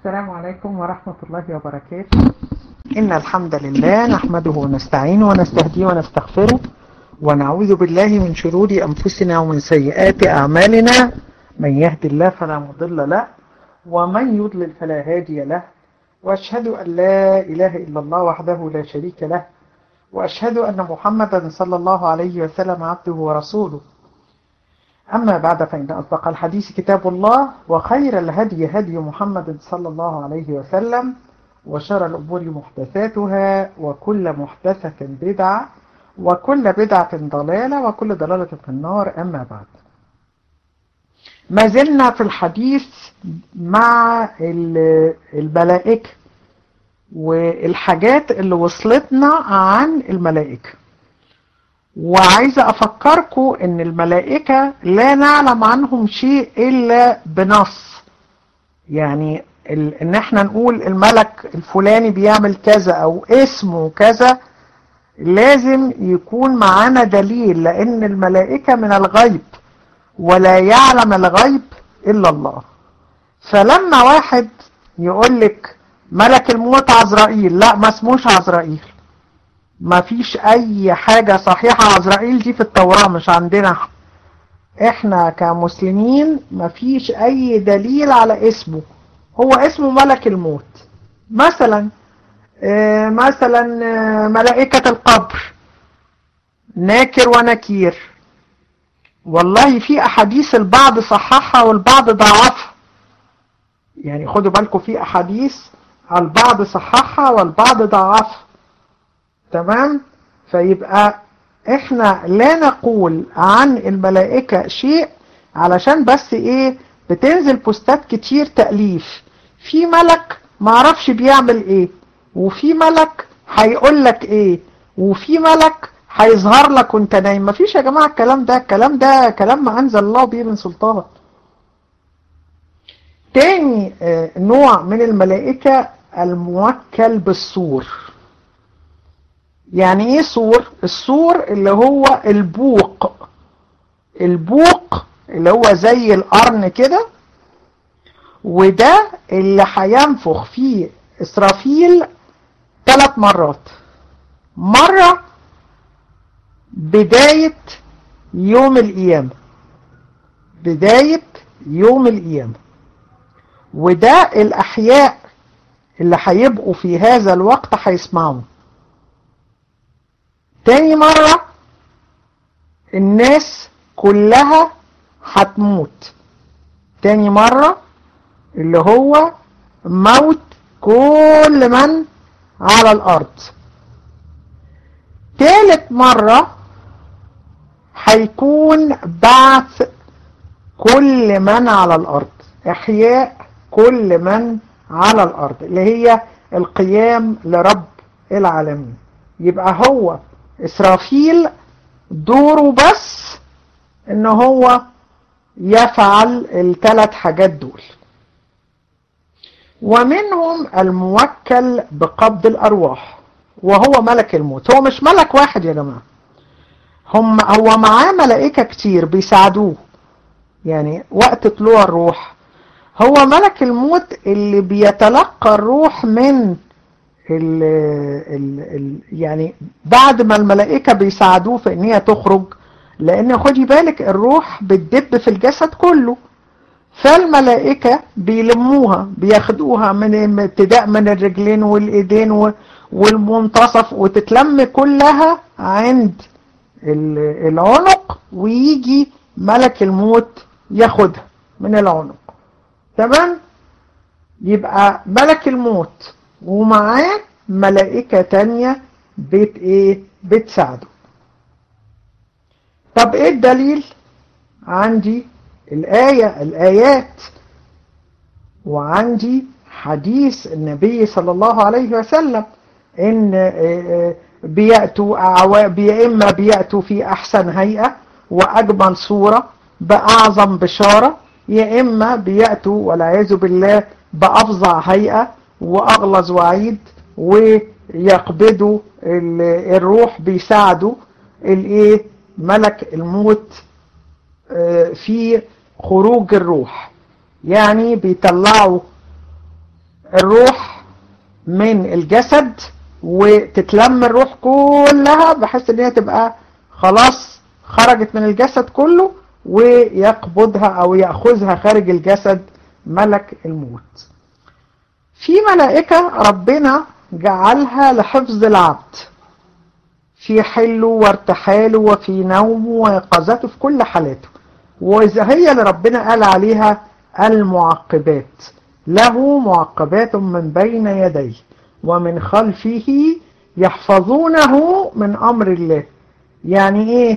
السلام عليكم ورحمة الله وبركاته إن الحمد لله نحمده ونستعينه ونستهديه ونستغفره ونعوذ بالله من شرور أنفسنا ومن سيئات أعمالنا من يهد الله فلا مضل له ومن يضلل فلا هادي له وأشهد أن لا إله إلا الله وحده لا شريك له وأشهد أن محمدا صلى الله عليه وسلم عبده ورسوله أما بعد فإن أصدق الحديث كتاب الله وخير الهدي هدي محمد صلى الله عليه وسلم وشر الأمور محدثاتها وكل محدثة بدعة وكل بدعة ضلالة وكل ضلالة في النار أما بعد ما زلنا في الحديث مع الملائكة والحاجات اللي وصلتنا عن الملائكة وعايزة أفكركم إن الملائكة لا نعلم عنهم شيء إلا بنص يعني إن إحنا نقول الملك الفلاني بيعمل كذا أو اسمه كذا لازم يكون معانا دليل لأن الملائكة من الغيب ولا يعلم الغيب إلا الله فلما واحد يقول لك ملك الموت عزرائيل لا ما اسموش عزرائيل ما فيش اي حاجة صحيحة عزرائيل دي في التوراة مش عندنا احنا كمسلمين ما فيش اي دليل على اسمه هو اسمه ملك الموت مثلا اه مثلا اه ملائكة القبر ناكر ونكير والله في احاديث البعض صححها والبعض ضعفها يعني خدوا بالكم في احاديث البعض صححها والبعض ضعفها تمام فيبقى احنا لا نقول عن الملائكة شيء علشان بس ايه بتنزل بوستات كتير تأليف في ملك معرفش بيعمل ايه وفي ملك هيقول لك ايه وفي ملك هيظهر لك وانت نايم مفيش يا جماعة الكلام ده الكلام ده كلام ما انزل الله به من سلطان تاني نوع من الملائكة الموكل بالصور يعني ايه صور الصور اللي هو البوق البوق اللي هو زي القرن كده وده اللي هينفخ فيه اسرافيل ثلاث مرات مرة بداية يوم القيامة بداية يوم القيامة وده الأحياء اللي هيبقوا في هذا الوقت هيسمعوا تاني مرة الناس كلها هتموت تاني مرة اللي هو موت كل من على الأرض تالت مرة هيكون بعث كل من على الأرض إحياء كل من على الأرض اللي هي القيام لرب العالمين يبقى هو إسرافيل دوره بس إن هو يفعل الثلاث حاجات دول ومنهم الموكل بقبض الأرواح وهو ملك الموت هو مش ملك واحد يا جماعة هم هو معاه ملائكة كتير بيساعدوه يعني وقت طلوع الروح هو ملك الموت اللي بيتلقى الروح من ال ال ال يعني بعد ما الملائكة بيساعدوه في ان هي تخرج لان خدي بالك الروح بتدب في الجسد كله فالملائكة بيلموها بياخدوها من ابتداء من الرجلين والايدين والمنتصف وتتلم كلها عند العنق ويجي ملك الموت ياخدها من العنق تمام يبقى ملك الموت ومعاه ملائكة تانية بيت ايه بتساعده طب ايه الدليل عندي الآية الآيات وعندي حديث النبي صلى الله عليه وسلم ان بيأتوا يا إما بيأتوا في أحسن هيئة وأجمل صورة بأعظم بشارة يا إما بيأتوا والعياذ بالله بأفظع هيئة وأغلظ وعيد ويقبضوا الروح بيساعدوا الايه ملك الموت في خروج الروح يعني بيطلعوا الروح من الجسد وتتلم الروح كلها بحيث ان هي تبقى خلاص خرجت من الجسد كله ويقبضها او يأخذها خارج الجسد ملك الموت في ملائكة ربنا جعلها لحفظ العبد في حله وارتحاله وفي نومه ويقظته في كل حالاته وإذا هي اللي ربنا قال عليها المعقبات له معقبات من بين يديه ومن خلفه يحفظونه من أمر الله يعني إيه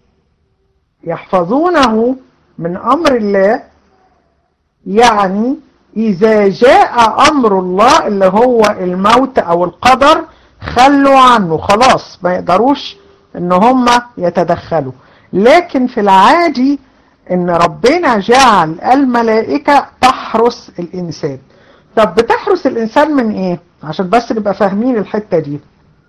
يحفظونه من أمر الله يعني إذا جاء أمر الله اللي هو الموت أو القدر خلوا عنه خلاص ما يقدروش ان هم يتدخلوا لكن في العادي ان ربنا جعل الملائكة تحرس الانسان طب بتحرس الانسان من ايه عشان بس نبقى فاهمين الحتة دي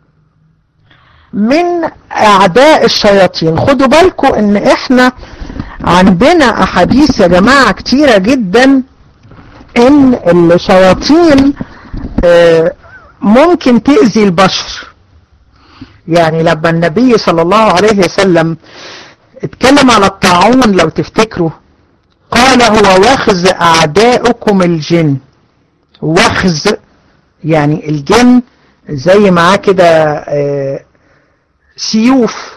من اعداء الشياطين خدوا بالكم ان احنا عندنا احاديث يا جماعة كتيرة جدا ان الشياطين آه ممكن تأذي البشر يعني لما النبي صلى الله عليه وسلم اتكلم على الطاعون لو تفتكروا قال هو واخذ أعداؤكم الجن واخذ يعني الجن زي معاه كده سيوف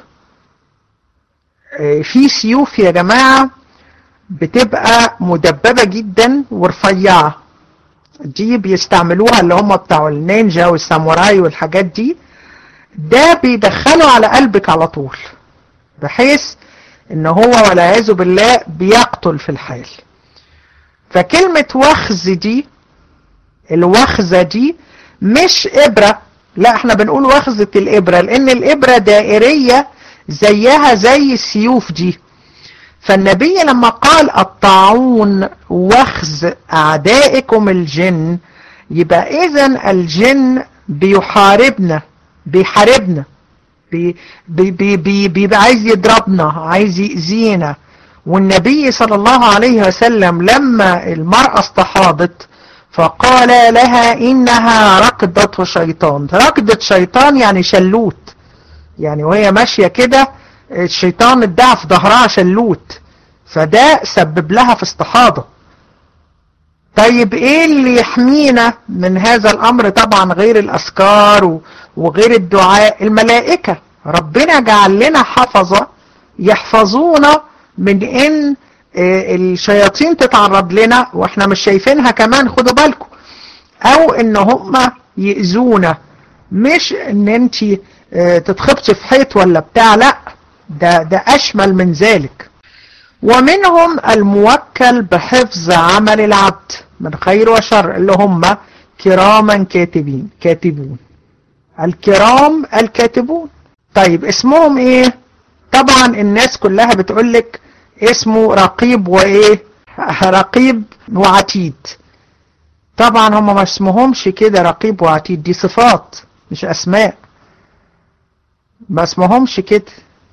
في سيوف يا جماعة بتبقى مدببة جدا ورفيعة دي بيستعملوها اللي هم بتاع النينجا والساموراي والحاجات دي ده بيدخله على قلبك على طول بحيث ان هو والعياذ بالله بيقتل في الحال فكلمة وخز دي الوخزة دي مش ابرة لا احنا بنقول وخزة الابرة لان الابرة دائرية زيها زي السيوف دي فالنبي لما قال الطاعون وخز أعدائكم الجن يبقى إذا الجن بيحاربنا بيحاربنا بي بي بي بي بيبقى عايز يضربنا عايز يأذينا والنبي صلى الله عليه وسلم لما المرأة استحاضت فقال لها إنها ركضة شيطان ركضة شيطان يعني شلوت يعني وهي ماشية كده الشيطان ادعى في ظهرها شلوت فده سبب لها في استحاضة طيب ايه اللي يحمينا من هذا الامر طبعا غير الاذكار وغير الدعاء الملائكة ربنا جعل لنا حفظة يحفظونا من ان الشياطين تتعرض لنا واحنا مش شايفينها كمان خدوا بالكم او ان هم يأذونا مش ان انت تتخبطي في حيط ولا بتاع لا ده, ده أشمل من ذلك ومنهم الموكل بحفظ عمل العبد من خير وشر اللي هم كراما كاتبين كاتبون الكرام الكاتبون طيب اسمهم ايه طبعا الناس كلها بتقولك اسمه رقيب وايه رقيب وعتيد طبعا هم ما اسمهمش كده رقيب وعتيد دي صفات مش اسماء ما اسمهمش كده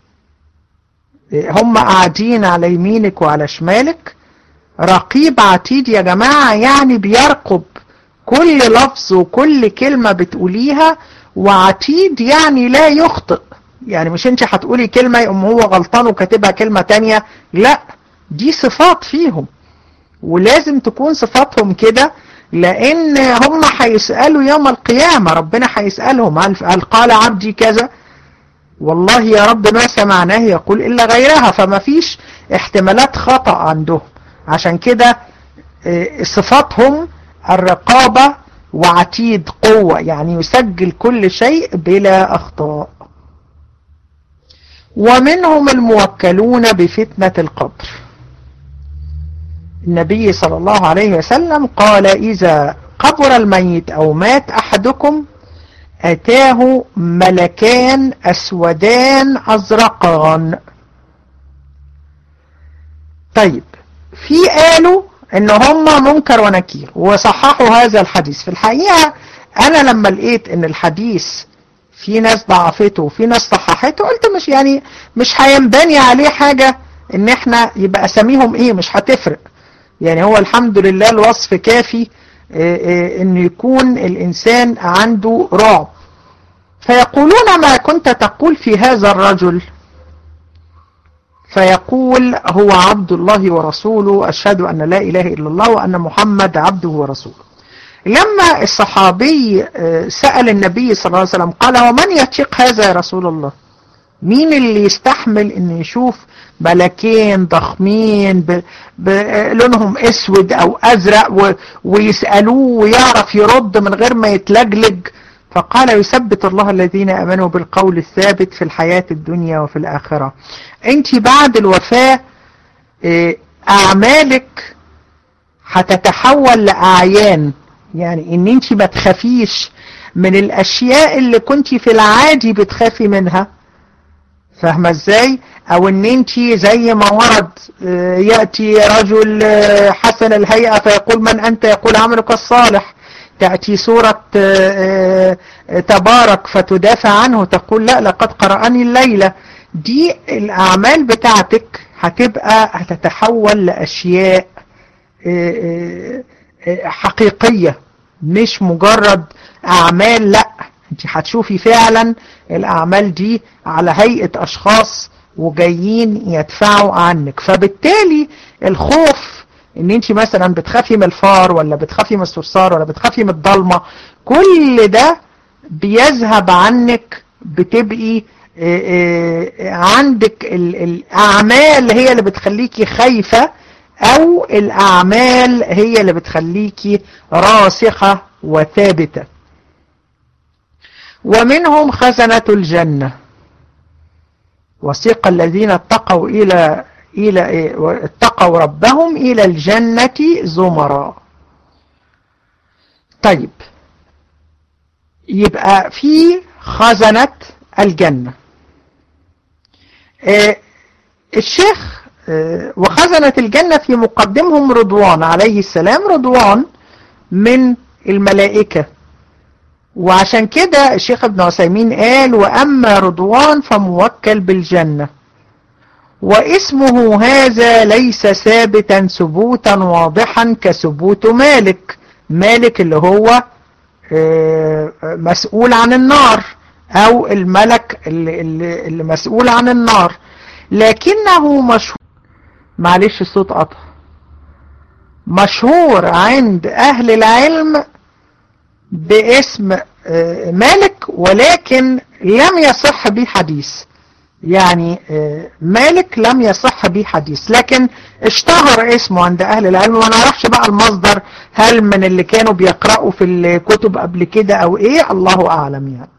هم قاعدين على يمينك وعلى شمالك رقيب عتيد يا جماعة يعني بيرقب كل لفظ وكل كلمة بتقوليها وعتيد يعني لا يخطئ يعني مش انت هتقولي كلمة يقوم هو غلطان وكاتبها كلمة تانية لا دي صفات فيهم ولازم تكون صفاتهم كده لان هم هيسألوا يوم القيامة ربنا هيسألهم هل, هل قال عبدي كذا والله يا رب ما سمعناه يقول إلا غيرها فما فيش احتمالات خطأ عندهم عشان كده صفاتهم الرقابة وعتيد قوة يعني يسجل كل شيء بلا أخطاء ومنهم الموكلون بفتنة القبر النبي صلى الله عليه وسلم قال إذا قبر الميت أو مات أحدكم أتاه ملكان أسودان أزرقان طيب في قالوا ان هم منكر ونكير وصححوا هذا الحديث في الحقيقة انا لما لقيت ان الحديث في ناس ضعفته وفي ناس صححته قلت مش يعني مش هينبني عليه حاجة ان احنا يبقى اساميهم ايه مش هتفرق يعني هو الحمد لله الوصف كافي ان يكون الانسان عنده رعب فيقولون ما كنت تقول في هذا الرجل فيقول هو عبد الله ورسوله أشهد أن لا إله إلا الله وأن محمد عبده ورسوله لما الصحابي سأل النبي صلى الله عليه وسلم قال ومن يتيق هذا يا رسول الله مين اللي يستحمل ان يشوف ملكين ضخمين لونهم اسود او ازرق و... ويسألوه ويعرف يرد من غير ما يتلجلج فقال يثبت الله الذين امنوا بالقول الثابت في الحياة الدنيا وفي الاخرة انت بعد الوفاة اعمالك هتتحول لاعيان يعني ان انت ما تخافيش من الاشياء اللي كنت في العادي بتخافي منها فاهمة ازاي او ان انت زي ما ورد يأتي رجل حسن الهيئة فيقول من انت يقول عملك الصالح تأتي سورة تبارك فتدافع عنه تقول لا لقد قرأني الليلة دي الاعمال بتاعتك هتبقى هتتحول لاشياء حقيقية مش مجرد اعمال لا انت هتشوفي فعلا الاعمال دي على هيئة اشخاص وجايين يدفعوا عنك فبالتالي الخوف ان انت مثلا بتخافي من الفار ولا بتخافي من الصرصار ولا بتخافي من الضلمة كل ده بيذهب عنك بتبقي عندك الاعمال هي اللي بتخليكي خايفة او الاعمال هي اللي بتخليكي راسخة وثابتة ومنهم خزنة الجنة وسيق الذين اتقوا إلى إلى اتقوا ربهم إلى الجنة زمرا طيب يبقى في خزنة الجنة اه الشيخ اه وخزنة الجنة في مقدمهم رضوان عليه السلام رضوان من الملائكة وعشان كده الشيخ ابن عثيمين قال وأما رضوان فموكل بالجنة واسمه هذا ليس ثابتا ثبوتا واضحا كثبوت مالك مالك اللي هو مسؤول عن النار او الملك اللي, اللي, اللي مسؤول عن النار لكنه مشهور معلش الصوت قطع مشهور عند اهل العلم باسم مالك ولكن لم يصح به حديث يعني مالك لم يصح به حديث لكن اشتهر اسمه عند اهل العلم وما نعرفش بقى المصدر هل من اللي كانوا بيقرأوا في الكتب قبل كده او ايه الله اعلم يعني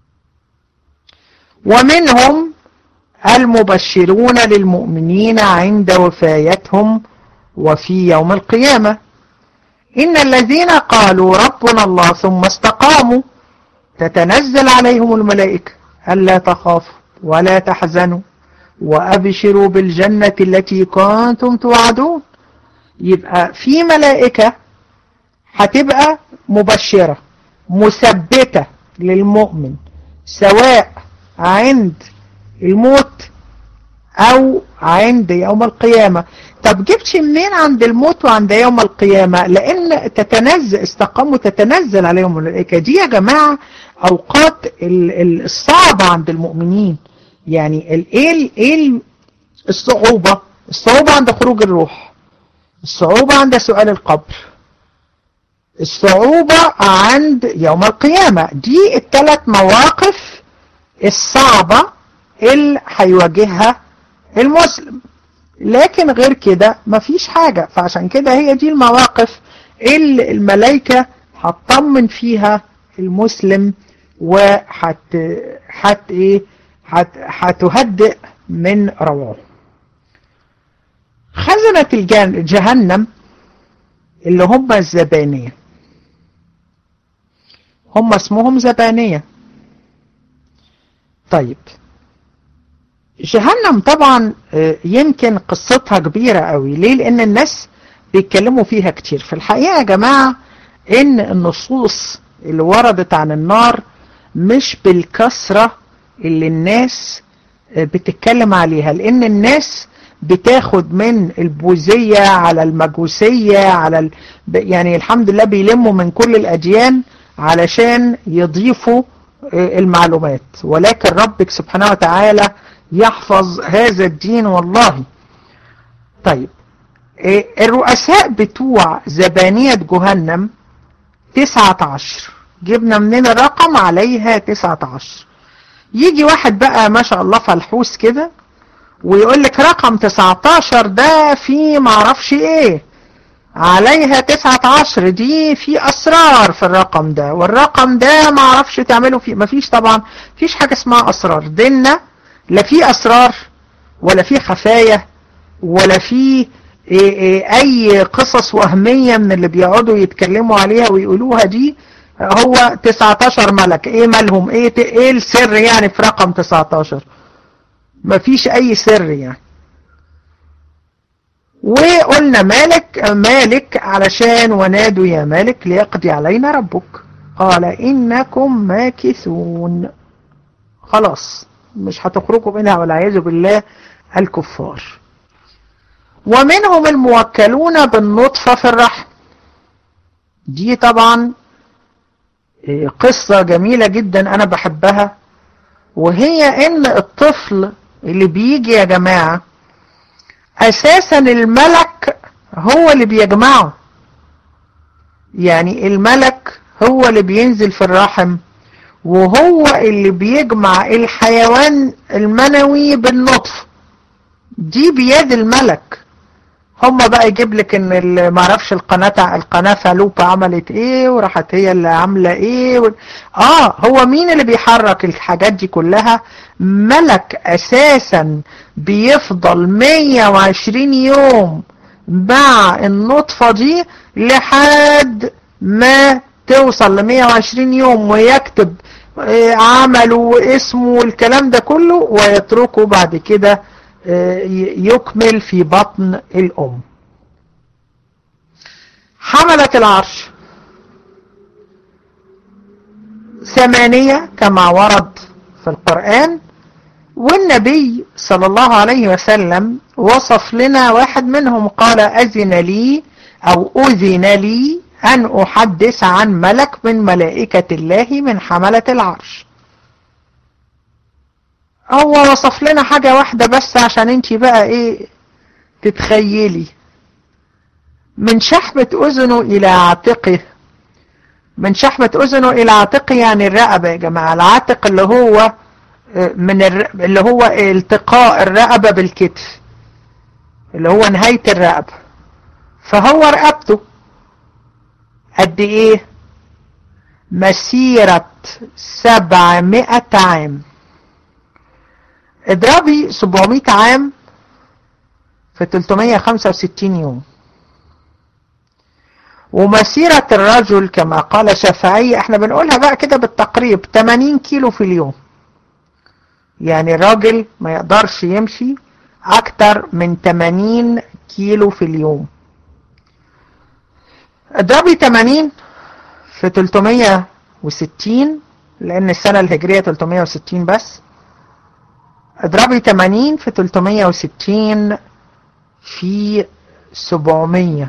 ومنهم المبشرون للمؤمنين عند وفايتهم وفي يوم القيامة إن الذين قالوا ربنا الله ثم استقاموا تتنزل عليهم الملائكة ألا تخافوا ولا تحزنوا وأبشروا بالجنة التي كنتم توعدون يبقى في ملائكة هتبقى مبشرة مثبتة للمؤمن سواء عند الموت أو عند يوم القيامة طب جبتش منين عند الموت وعند يوم القيامة لأن تتنزل استقاموا تتنزل عليهم الملائكة دي يا جماعة أوقات الصعبة عند المؤمنين يعني الايه ايه الصعوبة الصعوبة عند خروج الروح الصعوبة عند سؤال القبر الصعوبة عند يوم القيامة دي الثلاث مواقف الصعبة اللي هيواجهها المسلم لكن غير كده مفيش حاجة فعشان كده هي دي المواقف اللي الملائكة هتطمن فيها المسلم وحت حت ايه هتهدئ من روعه خزنة الجن جهنم اللي هم الزبانية هم اسمهم زبانية طيب جهنم طبعا يمكن قصتها كبيرة قوي ليه لان الناس بيتكلموا فيها كتير في الحقيقة يا جماعة ان النصوص اللي وردت عن النار مش بالكثرة اللي الناس بتتكلم عليها لان الناس بتاخد من البوذية على المجوسية على ال... يعني الحمد لله بيلموا من كل الأديان علشان يضيفوا المعلومات ولكن ربك سبحانه وتعالى يحفظ هذا الدين والله طيب الرؤساء بتوع زبانية جهنم تسعة عشر جبنا منين الرقم عليها تسعة عشر يجي واحد بقى ما شاء الله فلحوس كده ويقول لك رقم 19 ده في معرفش ايه عليها 19 دي في اسرار في الرقم ده والرقم ده معرفش تعمله فيه مفيش طبعا فيش حاجة اسمها اسرار ديننا لا في اسرار ولا في خفايا ولا في إيه إيه اي قصص وهمية من اللي بيقعدوا يتكلموا عليها ويقولوها دي هو 19 ملك ايه مالهم ايه ايه السر يعني في رقم 19 مفيش اي سر يعني وقلنا مالك مالك علشان ونادوا يا مالك ليقضي علينا ربك قال انكم ماكثون خلاص مش هتخرجوا منها والعياذ بالله الكفار ومنهم الموكلون بالنطفة في الرحم دي طبعا قصة جميلة جدا انا بحبها وهي ان الطفل اللي بيجي يا جماعة اساسا الملك هو اللي بيجمعه يعني الملك هو اللي بينزل في الرحم وهو اللي بيجمع الحيوان المنوي بالنطف دي بيد الملك هم بقى يجيب لك ان معرفش القناة القناة فالوبة عملت ايه وراحت هي اللي عاملة ايه و... اه هو مين اللي بيحرك الحاجات دي كلها ملك اساسا بيفضل 120 يوم مع النطفة دي لحد ما توصل ل 120 يوم ويكتب عمله واسمه والكلام ده كله ويتركه بعد كده يكمل في بطن الأم حملة العرش ثمانية كما ورد في القرآن والنبي صلى الله عليه وسلم وصف لنا واحد منهم قال أذن لي أو أذن لي أن أحدث عن ملك من ملائكة الله من حملة العرش هو وصف لنا حاجة واحدة بس عشان انت بقى ايه تتخيلي من شحمة اذنه الى عاتقه من شحمة اذنه الى عاتقه يعني الرقبة يا جماعة العاتق اللي هو من الر... اللي هو التقاء الرقبة بالكتف اللي هو نهاية الرقبة فهو رقبته قد ايه مسيرة سبعمائة عام اضربي 700 عام في 365 يوم ومسيرة الرجل كما قال شافعي احنا بنقولها بقى كده بالتقريب 80 كيلو في اليوم يعني الراجل ما يقدرش يمشي اكتر من 80 كيلو في اليوم اضربي 80 في 360 لان السنة الهجرية 360 بس اضربي 80 في 360 في 700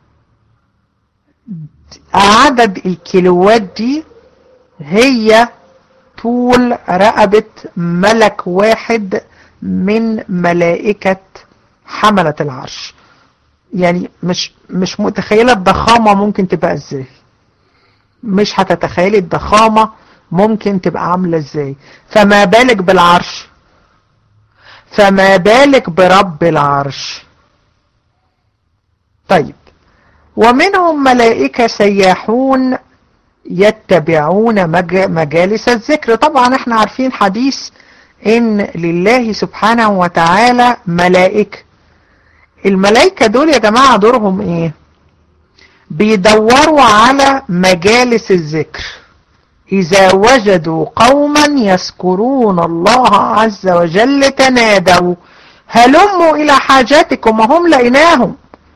عدد الكيلوات دي هي طول رقبة ملك واحد من ملائكة حملة العرش يعني مش مش متخيلة الضخامة ممكن تبقى ازاي مش هتتخيلي الضخامة ممكن تبقى عاملة ازاي فما بالك بالعرش فما بالك برب العرش طيب ومنهم ملائكة سياحون يتبعون مجالس الذكر طبعا احنا عارفين حديث ان لله سبحانه وتعالى ملائكة الملائكة دول يا جماعة دورهم ايه بيدوروا على مجالس الذكر إذا وجدوا قوما يذكرون الله عز وجل تنادوا هلموا إلى حاجاتكم وهم لقيناهم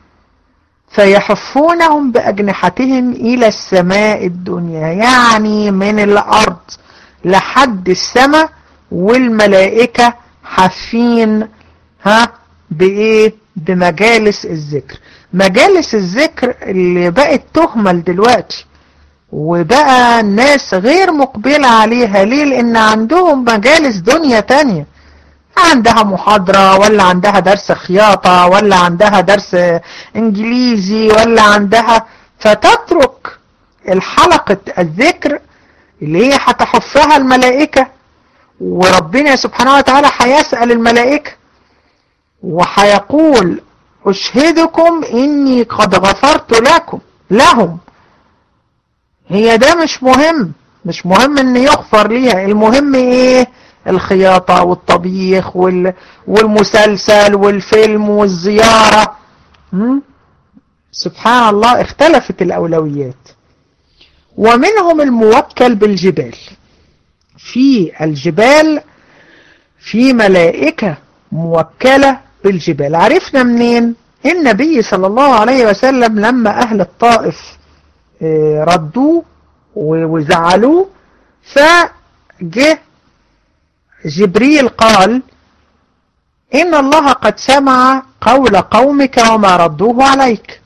فيحفونهم بأجنحتهم إلى السماء الدنيا يعني من الأرض لحد السماء والملائكة حافين ها بإيه بمجالس الذكر مجالس الذكر اللي بقت تهمل دلوقتي وبقى الناس غير مقبلة عليها ليه لان عندهم مجالس دنيا تانية عندها محاضرة ولا عندها درس خياطة ولا عندها درس انجليزي ولا عندها فتترك الحلقة الذكر اللي هي هتحفها الملائكة وربنا سبحانه وتعالى هيسأل الملائكة وهيقول أشهدكم إني قد غفرت لكم لهم هي ده مش مهم مش مهم ان يغفر ليها المهم ايه الخياطة والطبيخ وال... والمسلسل والفيلم والزيارة م? سبحان الله اختلفت الأولويات ومنهم الموكل بالجبال في الجبال في ملائكة موكلة بالجبال عرفنا منين النبي صلى الله عليه وسلم لما أهل الطائف ردوه وزعلوه فجه جبريل قال إن الله قد سمع قول قومك وما ردوه عليك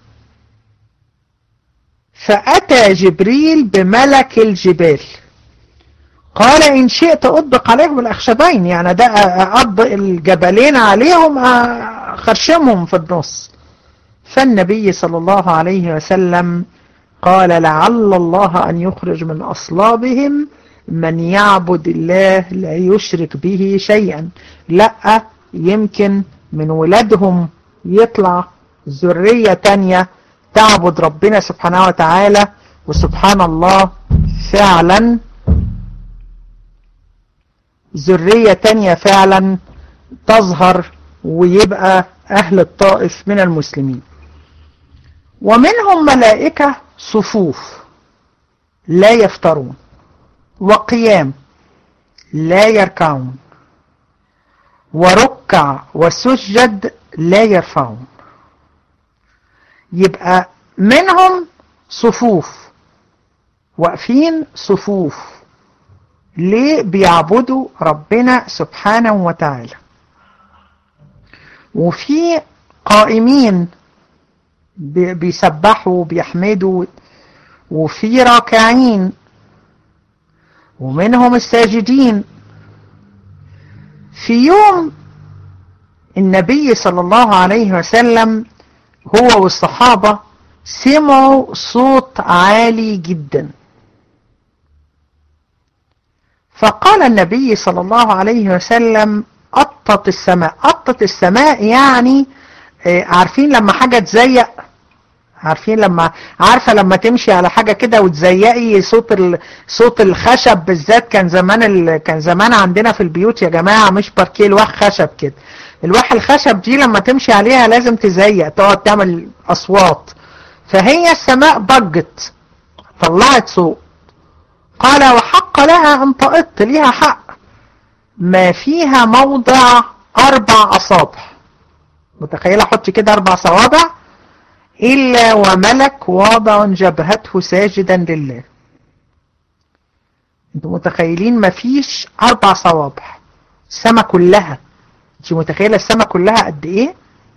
فأتى جبريل بملك الجبال قال إن شئت أطبق عليهم الأخشبين يعني ده أطبق الجبلين عليهم أخرشمهم في النص فالنبي صلى الله عليه وسلم قال لعل الله أن يخرج من أصلابهم من يعبد الله لا يشرك به شيئا لا يمكن من ولادهم يطلع ذرية تانية تعبد ربنا سبحانه وتعالى وسبحان الله فعلا ذرية تانية فعلا تظهر ويبقى أهل الطائف من المسلمين ومنهم ملائكة صفوف لا يفترون وقيام لا يركعون وركع وسجد لا يرفعون يبقى منهم صفوف واقفين صفوف ليه بيعبدوا ربنا سبحانه وتعالى وفي قائمين بيسبحوا بيحمدوا وفي راكعين ومنهم الساجدين في يوم النبي صلى الله عليه وسلم هو والصحابة سمعوا صوت عالي جدا فقال النبي صلى الله عليه وسلم قطت السماء قطت السماء يعني عارفين لما حاجة تزيق عارفين لما عارفة لما تمشي على حاجة كده وتزيقي صوت ال... صوت الخشب بالذات كان زمان ال... كان زمان عندنا في البيوت يا جماعة مش باركيه لوح خشب كده الواح الخشب دي لما تمشي عليها لازم تزيق تقعد تعمل أصوات فهي السماء ضجت طلعت صوت قال وحق لها أن تقط ليها حق ما فيها موضع أربع أصابع متخيلة حط كده أربع صوابع إلا وملك واضع جبهته ساجدا لله انتوا متخيلين مفيش أربع صوابع السما كلها انت متخيلة السما كلها قد إيه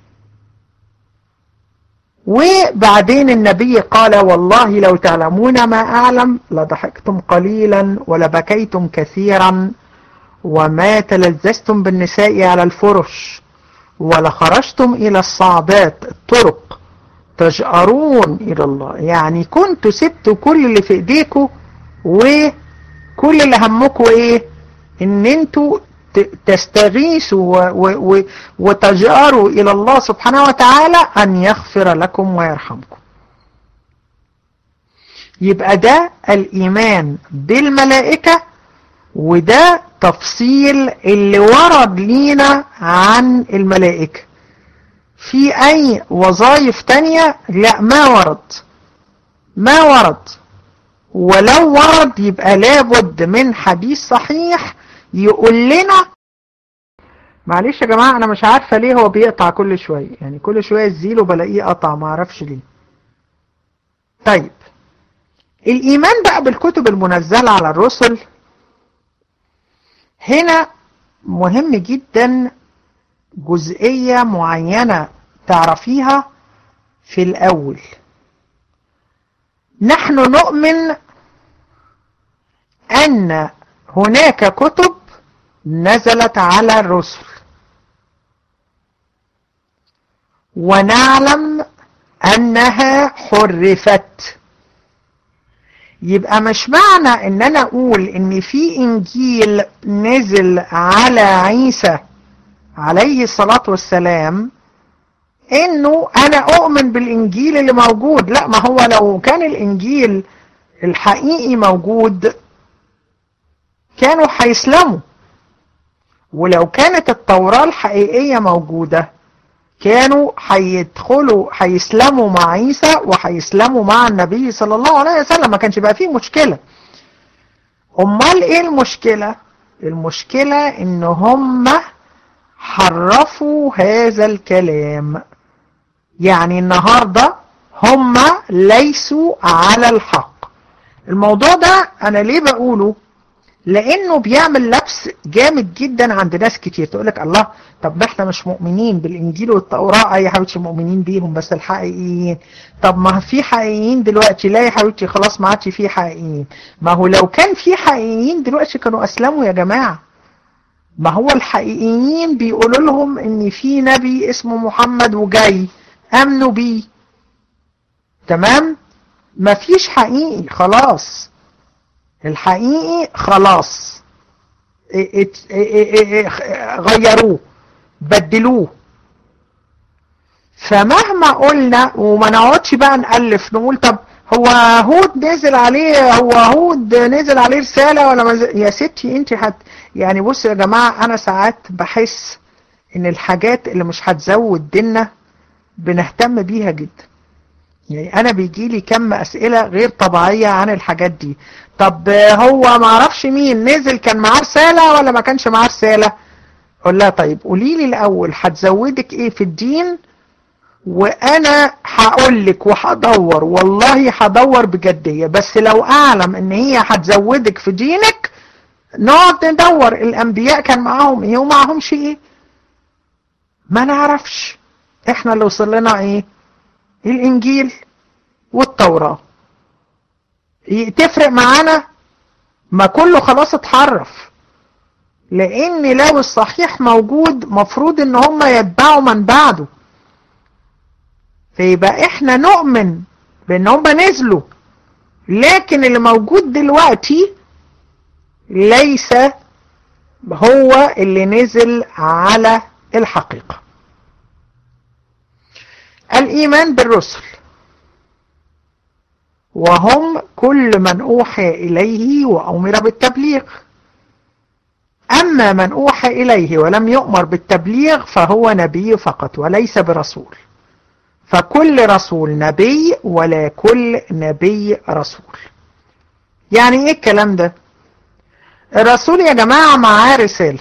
وبعدين النبي قال والله لو تعلمون ما أعلم لضحكتم قليلا ولبكيتم كثيرا وما تلذذتم بالنساء على الفرش ولخرجتم إلى الصعبات الطرق تجأرون إلى الله يعني كنتوا سبتوا كل اللي في إيديكم وكل اللي همكم إيه إن انتوا تستغيثوا و و وتجأروا إلى الله سبحانه وتعالى أن يغفر لكم ويرحمكم يبقى ده الإيمان بالملائكة وده تفصيل اللي ورد لينا عن الملائكة في أي وظائف تانية لا ما ورد ما ورد ولو ورد يبقى لابد من حديث صحيح يقول لنا معلش يا جماعة أنا مش عارفة ليه هو بيقطع كل شوية يعني كل شوية الزيل بلاقيه قطع ما اعرفش ليه طيب الإيمان بقى بالكتب المنزلة على الرسل هنا مهم جدا جزئية معينة تعرفيها في الأول نحن نؤمن أن هناك كتب نزلت على الرسل ونعلم أنها حرفت يبقى مش معنى ان انا اقول ان في انجيل نزل على عيسى عليه الصلاة والسلام انه انا اؤمن بالانجيل اللي موجود لا ما هو لو كان الانجيل الحقيقي موجود كانوا هيسلموا ولو كانت التوراة الحقيقية موجودة كانوا هيدخلوا هيسلموا مع عيسى وهيسلموا مع النبي صلى الله عليه وسلم ما كانش بقى فيه مشكلة امال ايه المشكلة المشكلة ان هم حرفوا هذا الكلام يعني النهاردة هم ليسوا على الحق الموضوع ده انا ليه بقوله لانه بيعمل لبس جامد جدا عند ناس كتير تقول لك الله طب ما احنا مش مؤمنين بالانجيل والتوراة اي حبيبتي مؤمنين بيهم بس الحقيقيين طب ما في حقيقيين دلوقتي لا يا حبيبتي خلاص ما عادش في حقيقيين ما هو لو كان في حقيقيين دلوقتي كانوا اسلموا يا جماعة ما هو الحقيقيين بيقولوا لهم ان في نبي اسمه محمد وجاي امنوا بيه تمام ما فيش حقيقي خلاص الحقيقي خلاص غيروه بدلوه فمهما قلنا وما نقعدش بقى نألف نقول طب هو هود نزل عليه هو هود نزل عليه رسالة ولا مز... يا ستي انت هت يعني بص يا جماعة انا ساعات بحس ان الحاجات اللي مش هتزود ديننا بنهتم بيها جدا يعني انا بيجي لي كم اسئلة غير طبيعية عن الحاجات دي طب هو ما اعرفش مين نزل كان معاه رسالة ولا ما كانش معاه رسالة اقول لها طيب قولي لي الاول هتزودك ايه في الدين وانا هقول لك وهدور والله هدور بجدية بس لو اعلم ان هي هتزودك في دينك نقعد ندور الانبياء كان معاهم ايه ومعاهمش ايه ما نعرفش احنا اللي وصل لنا ايه الانجيل والتوراة تفرق معانا ما كله خلاص اتحرف لان لو الصحيح موجود مفروض ان هم يتبعوا من بعده فيبقى احنا نؤمن بان هم نزلوا لكن اللي موجود دلوقتي ليس هو اللي نزل على الحقيقة الإيمان بالرسل وهم كل من أوحى إليه وأمر بالتبليغ أما من أوحى إليه ولم يؤمر بالتبليغ فهو نبي فقط وليس برسول فكل رسول نبي ولا كل نبي رسول يعني ايه الكلام ده الرسول يا جماعة معاه رسالة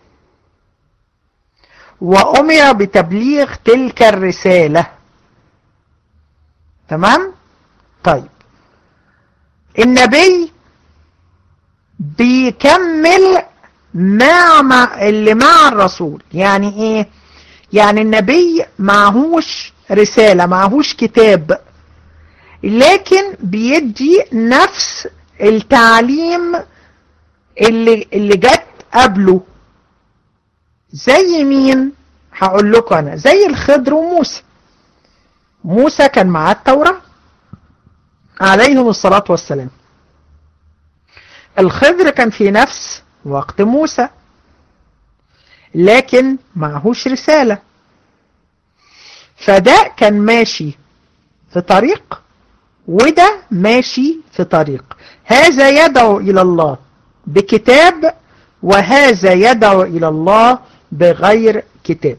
وأمر بتبليغ تلك الرسالة تمام طيب النبي بيكمل مع اللي مع الرسول يعني ايه يعني النبي معهوش رسالة معهوش كتاب لكن بيدي نفس التعليم اللي, اللي جت قبله زي مين هقول لكم انا زي الخضر وموسى موسى كان معاه التوراة عليهم الصلاة والسلام الخضر كان في نفس وقت موسى لكن معهوش رسالة فده كان ماشي في طريق وده ماشي في طريق هذا يدعو إلى الله بكتاب وهذا يدعو إلى الله بغير كتاب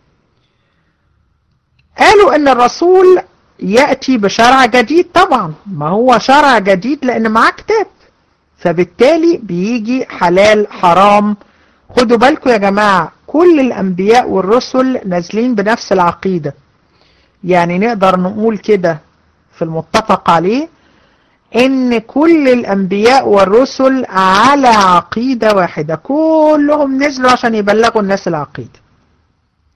قالوا ان الرسول يأتي بشرع جديد طبعا ما هو شرع جديد لان معاه كتاب فبالتالي بيجي حلال حرام خدوا بالكم يا جماعة كل الانبياء والرسل نازلين بنفس العقيدة يعني نقدر نقول كده في المتفق عليه ان كل الانبياء والرسل على عقيدة واحدة كلهم نزلوا عشان يبلغوا الناس العقيدة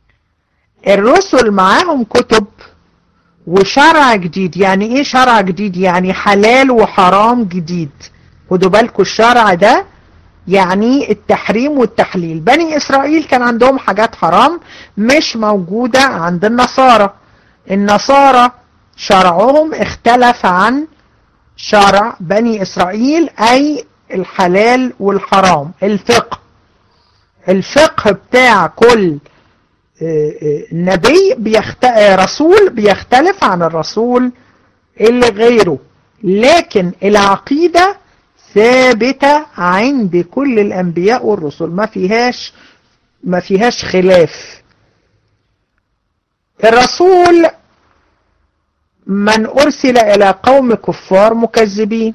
الرسل معاهم كتب وشرع جديد يعني ايه شرع جديد يعني حلال وحرام جديد خدوا بالكم الشرع ده يعني التحريم والتحليل بني إسرائيل كان عندهم حاجات حرام مش موجودة عند النصارى النصارى شرعهم اختلف عن شرع بني إسرائيل أي الحلال والحرام الفقه الفقه بتاع كل نبي بيخت... رسول بيختلف عن الرسول اللي غيره لكن العقيدة ثابتة عند كل الأنبياء والرسل ما فيهاش ما فيهاش خلاف الرسول من أرسل إلى قوم كفار مكذبين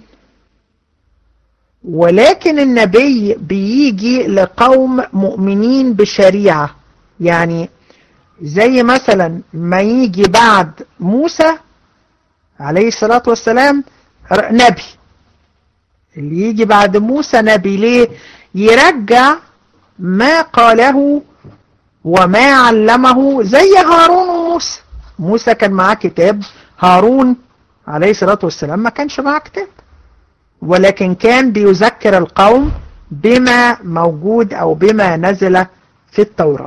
ولكن النبي بيجي لقوم مؤمنين بشريعة يعني زي مثلا ما يجي بعد موسى عليه الصلاة والسلام نبي اللي يجي بعد موسى نبي ليه يرجع ما قاله وما علمه زي هارون وموسى موسى كان معاه كتاب هارون عليه الصلاة والسلام ما كانش معاه كتاب ولكن كان بيذكر القوم بما موجود أو بما نزل في التوراة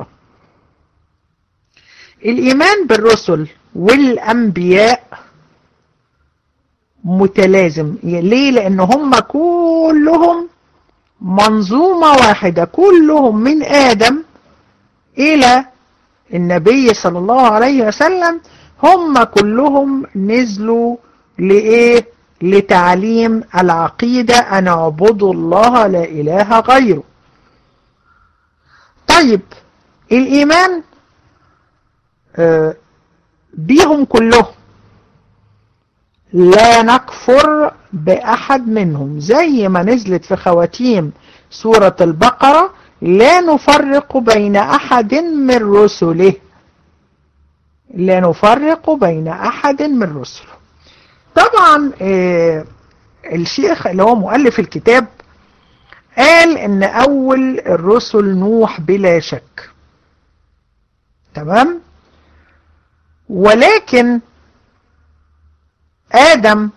الإيمان بالرسل والأنبياء متلازم ليه لأن هم كلهم منظومة واحدة كلهم من آدم إلى النبي صلى الله عليه وسلم هم كلهم نزلوا لإيه لتعليم العقيدة أن اعبدوا الله لا إله غيره طيب الإيمان آه بيهم كلهم لا نكفر بأحد منهم زي ما نزلت في خواتيم سورة البقرة لا نفرق بين أحد من رسله لا نفرق بين أحد من رسله طبعا آه الشيخ اللي هو مؤلف الكتاب قال ان اول الرسل نوح بلا شك تمام ولكن آدم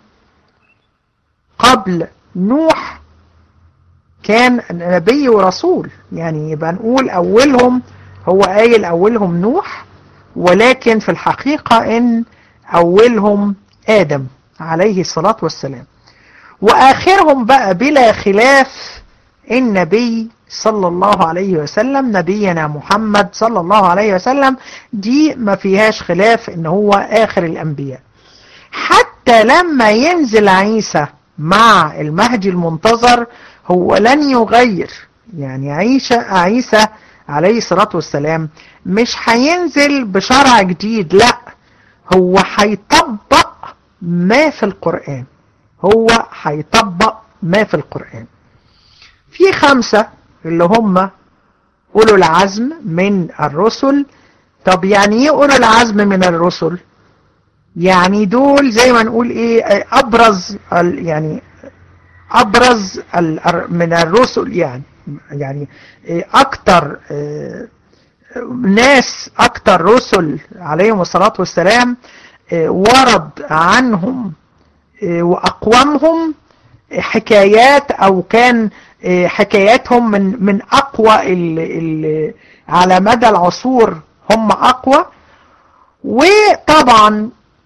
قبل نوح كان نبي ورسول يعني يبقى نقول أولهم هو قايل أولهم نوح ولكن في الحقيقة إن أولهم آدم عليه الصلاة والسلام وآخرهم بقى بلا خلاف النبي صلى الله عليه وسلم نبينا محمد صلى الله عليه وسلم دي ما فيهاش خلاف ان هو آخر الأنبياء حتى لما ينزل عيسى مع المهدي المنتظر هو لن يغير يعني عيسى عيسى عليه الصلاة والسلام مش هينزل بشرع جديد لا هو هيطبق ما في القرآن هو هيطبق ما في القرآن في خمسة اللي هم أولو العزم من الرسل طب يعني ايه أولو العزم من الرسل يعني دول زي ما نقول ايه ابرز يعني ابرز من الرسل يعني يعني اكتر ناس اكتر رسل عليهم الصلاة والسلام ورد عنهم واقومهم حكايات او كان حكاياتهم من من اقوى ال ال على مدى العصور هم اقوى وطبعا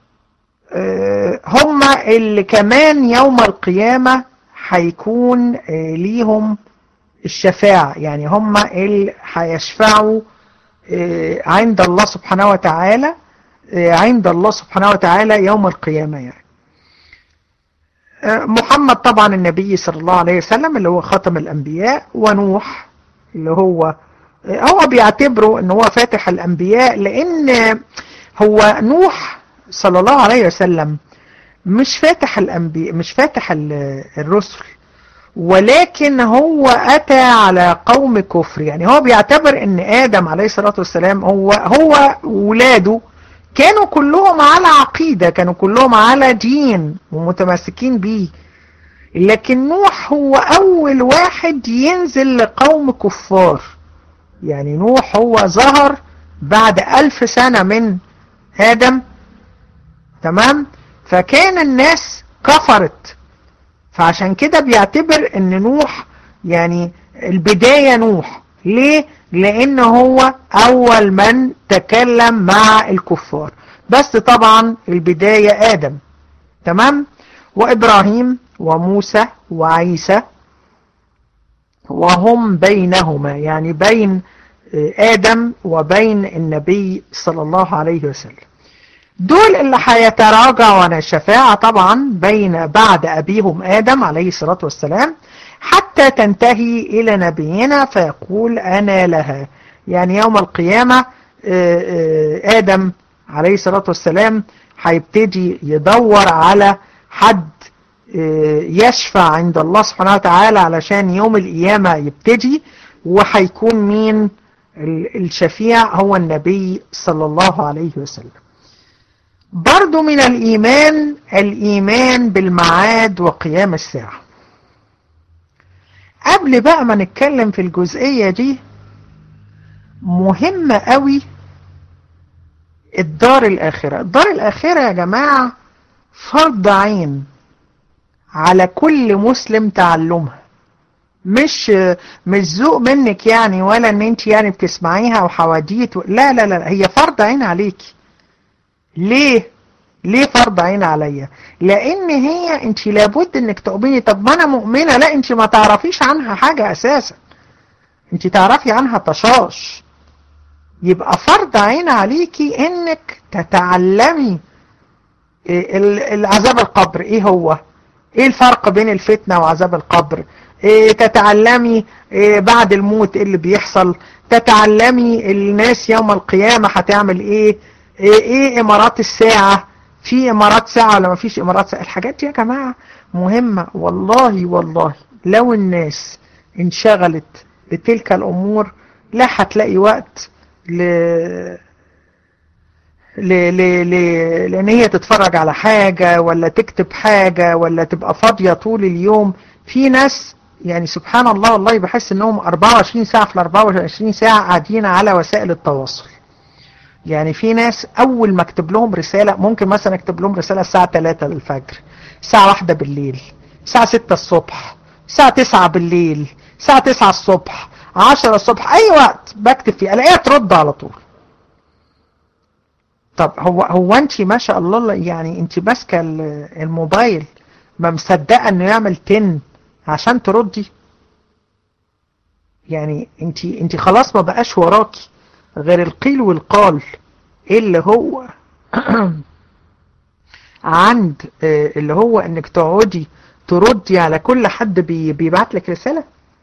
هم اللي كمان يوم القيامة هيكون ليهم الشفاعة يعني هم اللي هيشفعوا عند الله سبحانه وتعالى عند الله سبحانه وتعالى يوم القيامة يعني محمد طبعا النبي صلى الله عليه وسلم اللي هو خاتم الأنبياء ونوح اللي هو هو بيعتبره ان هو فاتح الأنبياء لأن هو نوح صلى الله عليه وسلم مش فاتح الأنبياء مش فاتح الرسل ولكن هو أتى على قوم كفر يعني هو بيعتبر ان آدم عليه الصلاة والسلام هو هو ولاده كانوا كلهم على عقيدة كانوا كلهم على دين ومتمسكين بيه لكن نوح هو أول واحد ينزل لقوم كفار يعني نوح هو ظهر بعد ألف سنة من آدم تمام فكان الناس كفرت فعشان كده بيعتبر ان نوح يعني البداية نوح ليه لان هو اول من تكلم مع الكفار بس طبعا البداية ادم تمام وابراهيم وموسى وعيسى وهم بينهما يعني بين آدم وبين النبي صلى الله عليه وسلم دول اللي هيتراجعوا عن الشفاعة طبعا بين بعد أبيهم آدم عليه الصلاة والسلام حتى تنتهي إلى نبينا فيقول أنا لها يعني يوم القيامة آدم عليه الصلاة والسلام هيبتدي يدور على حد يشفع عند الله سبحانه وتعالى علشان يوم القيامة يبتدي وهيكون مين الشفيع هو النبي صلى الله عليه وسلم برضو من الإيمان الإيمان بالمعاد وقيام الساعة قبل بقى ما نتكلم في الجزئية دي مهمة قوي الدار الآخرة الدار الآخرة يا جماعة فرض عين على كل مسلم تعلمها مش مش ذوق منك يعني ولا ان انت يعني بتسمعيها وحواديت و... لا لا لا هي فرض عين عليكي ليه ليه فرض عين عليا لان هي انت لابد انك تؤمني طب ما انا مؤمنة لا انت ما تعرفيش عنها حاجة اساسا انت تعرفي عنها طشاش يبقى فرض عين عليكي انك تتعلمي العذاب القبر ايه هو ايه الفرق بين الفتنة وعذاب القبر إيه تتعلمي إيه بعد الموت إيه اللي بيحصل تتعلمي الناس يوم القيامة هتعمل ايه ايه, إيه امارات الساعة في امارات ساعة ولا ما فيش امارات ساعة الحاجات دي يا جماعة مهمة والله والله لو الناس انشغلت بتلك الامور لا هتلاقي وقت ل... ل... ل... ل... لان هي تتفرج على حاجة ولا تكتب حاجة ولا تبقى فاضية طول اليوم في ناس يعني سبحان الله والله بحس انهم 24 ساعة في ال 24 ساعة قاعدين على وسائل التواصل يعني في ناس اول ما اكتب لهم رسالة ممكن مثلا اكتب لهم رسالة الساعة 3 الفجر الساعة 1 بالليل الساعة 6 الصبح الساعة 9 بالليل الساعة 9 الصبح 10 الصبح اي وقت بكتب فيه الاقيها ترد على طول طب هو هو انت ما شاء الله يعني انت ماسكه الموبايل ما مصدقه انه يعمل تن عشان تردي يعني انت انت خلاص ما بقاش وراكي غير القيل والقال اللي هو عند اللي هو انك تقعدي تردي على كل حد بيبعت لك رسالة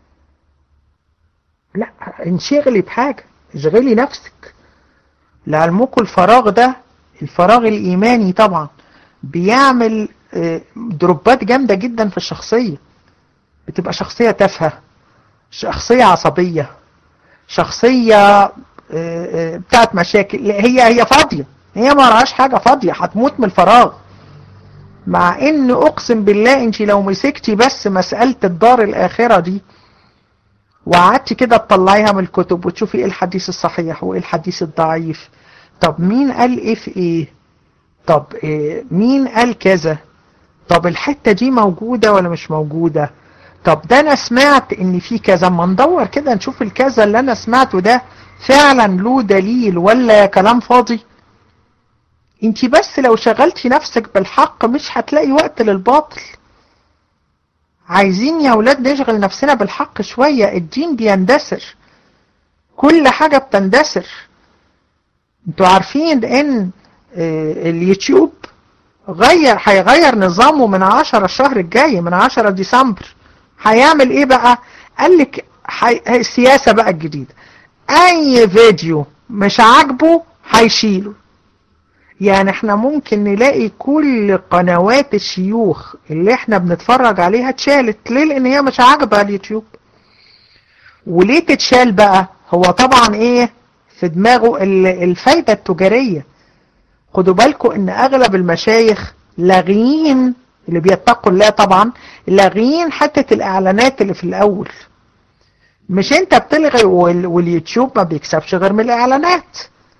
لا انشغلي بحاجة اشغلي نفسك لعلمكم الفراغ ده الفراغ الايماني طبعا بيعمل دروبات جامدة جدا في الشخصية بتبقى شخصية تافهة شخصية عصبية شخصية بتاعت مشاكل هي هي فاضية هي ما رأيش حاجة فاضية هتموت من الفراغ مع ان اقسم بالله انت لو مسكتي بس مسألة الدار الاخرة دي وقعدتي كده تطلعيها من الكتب وتشوفي ايه الحديث الصحيح وايه الحديث الضعيف طب مين قال ايه في ايه طب إيه مين قال كذا طب الحتة دي موجودة ولا مش موجودة طب ده انا سمعت ان في كذا ما ندور كده نشوف الكذا اللي انا سمعته ده فعلا له دليل ولا كلام فاضي انت بس لو شغلتي نفسك بالحق مش هتلاقي وقت للباطل عايزين يا ولاد نشغل نفسنا بالحق شوية الدين بيندثر كل حاجة بتندثر انتوا عارفين ان اليوتيوب غير هيغير نظامه من عشرة الشهر الجاي من عشرة ديسمبر هيعمل ايه بقى قال لك حي... السياسة بقى الجديدة اي فيديو مش عاجبه هيشيله يعني احنا ممكن نلاقي كل قنوات الشيوخ اللي احنا بنتفرج عليها اتشالت ليه لان هي مش عاجبة اليوتيوب وليه تتشال بقى هو طبعا ايه في دماغه الفايدة التجارية خدوا بالكم ان اغلب المشايخ لاغيين اللي بيتقوا الله طبعا لاغيين حتة الاعلانات اللي في الاول مش انت بتلغي واليوتيوب ما بيكسبش غير من الاعلانات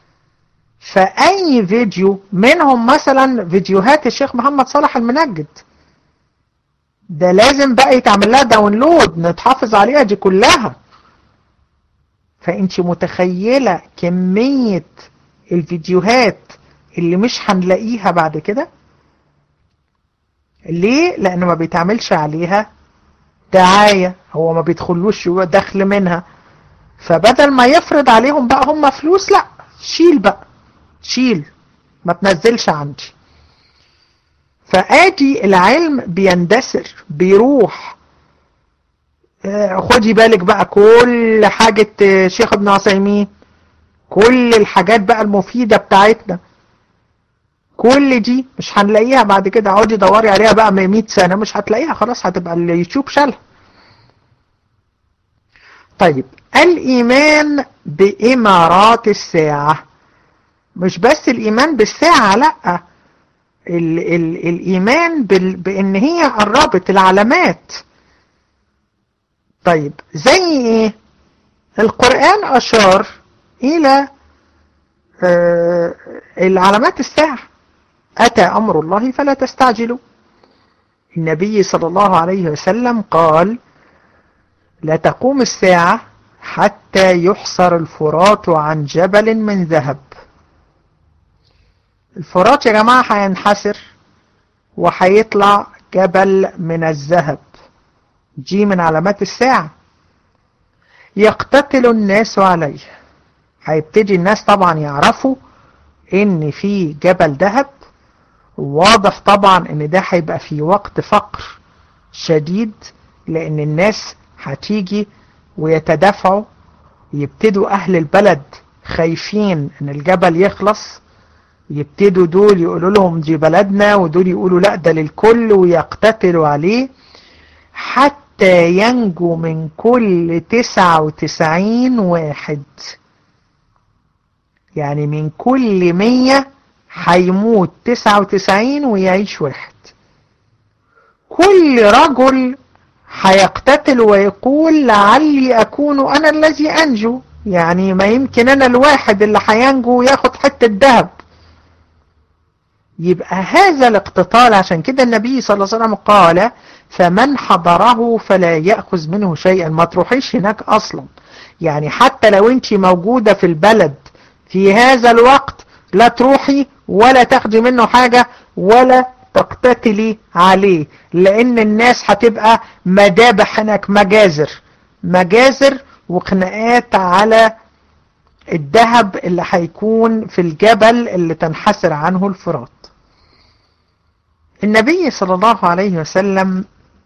فأي فيديو منهم مثلا فيديوهات الشيخ محمد صالح المنجد ده لازم بقى يتعمل لها داونلود نتحافظ عليها دي كلها فانت متخيلة كمية الفيديوهات اللي مش هنلاقيها بعد كده ليه؟ لأنه ما بيتعملش عليها دعاية هو ما بيدخلوش دخل منها فبدل ما يفرض عليهم بقى هم فلوس لا شيل بقى شيل ما تنزلش عندي فآدي العلم بيندثر بيروح خدي بالك بقى كل حاجة شيخ ابن عثيمين كل الحاجات بقى المفيدة بتاعتنا كل دي مش هنلاقيها بعد كده اقعدي دوري عليها بقى 100 سنة مش هتلاقيها خلاص هتبقى اليوتيوب شالها طيب الإيمان بإمارات الساعة مش بس الإيمان بالساعة لأ ال ال الإيمان بال بإن هي قربت العلامات طيب زي إيه القرآن أشار إلى آه العلامات الساعة أتى أمر الله فلا تستعجلوا النبي صلى الله عليه وسلم قال لا تقوم الساعة حتى يحصر الفرات عن جبل من ذهب الفرات يا جماعة هينحسر وهيطلع جبل من الذهب دي من علامات الساعة يقتتل الناس عليه هيبتدي الناس طبعا يعرفوا ان في جبل ذهب واضح طبعا ان ده هيبقى في وقت فقر شديد لان الناس هتيجي ويتدافعوا يبتدوا اهل البلد خايفين ان الجبل يخلص يبتدوا دول يقولوا لهم دي بلدنا ودول يقولوا لا ده للكل ويقتتلوا عليه حتى ينجو من كل تسعة وتسعين واحد يعني من كل مية هيموت تسعة وتسعين ويعيش واحد كل رجل هيقتتل ويقول لعلي أكون أنا الذي أنجو يعني ما يمكن أنا الواحد اللي هينجو وياخد حتة ذهب يبقى هذا الاقتتال عشان كده النبي صلى الله عليه وسلم قال فمن حضره فلا يأخذ منه شيئا ما تروحيش هناك أصلا يعني حتى لو انت موجودة في البلد في هذا الوقت لا تروحي ولا تاخدي منه حاجة ولا تقتتلي عليه لان الناس هتبقى مدابح هناك مجازر مجازر وخناقات على الذهب اللي هيكون في الجبل اللي تنحسر عنه الفرات النبي صلى الله عليه وسلم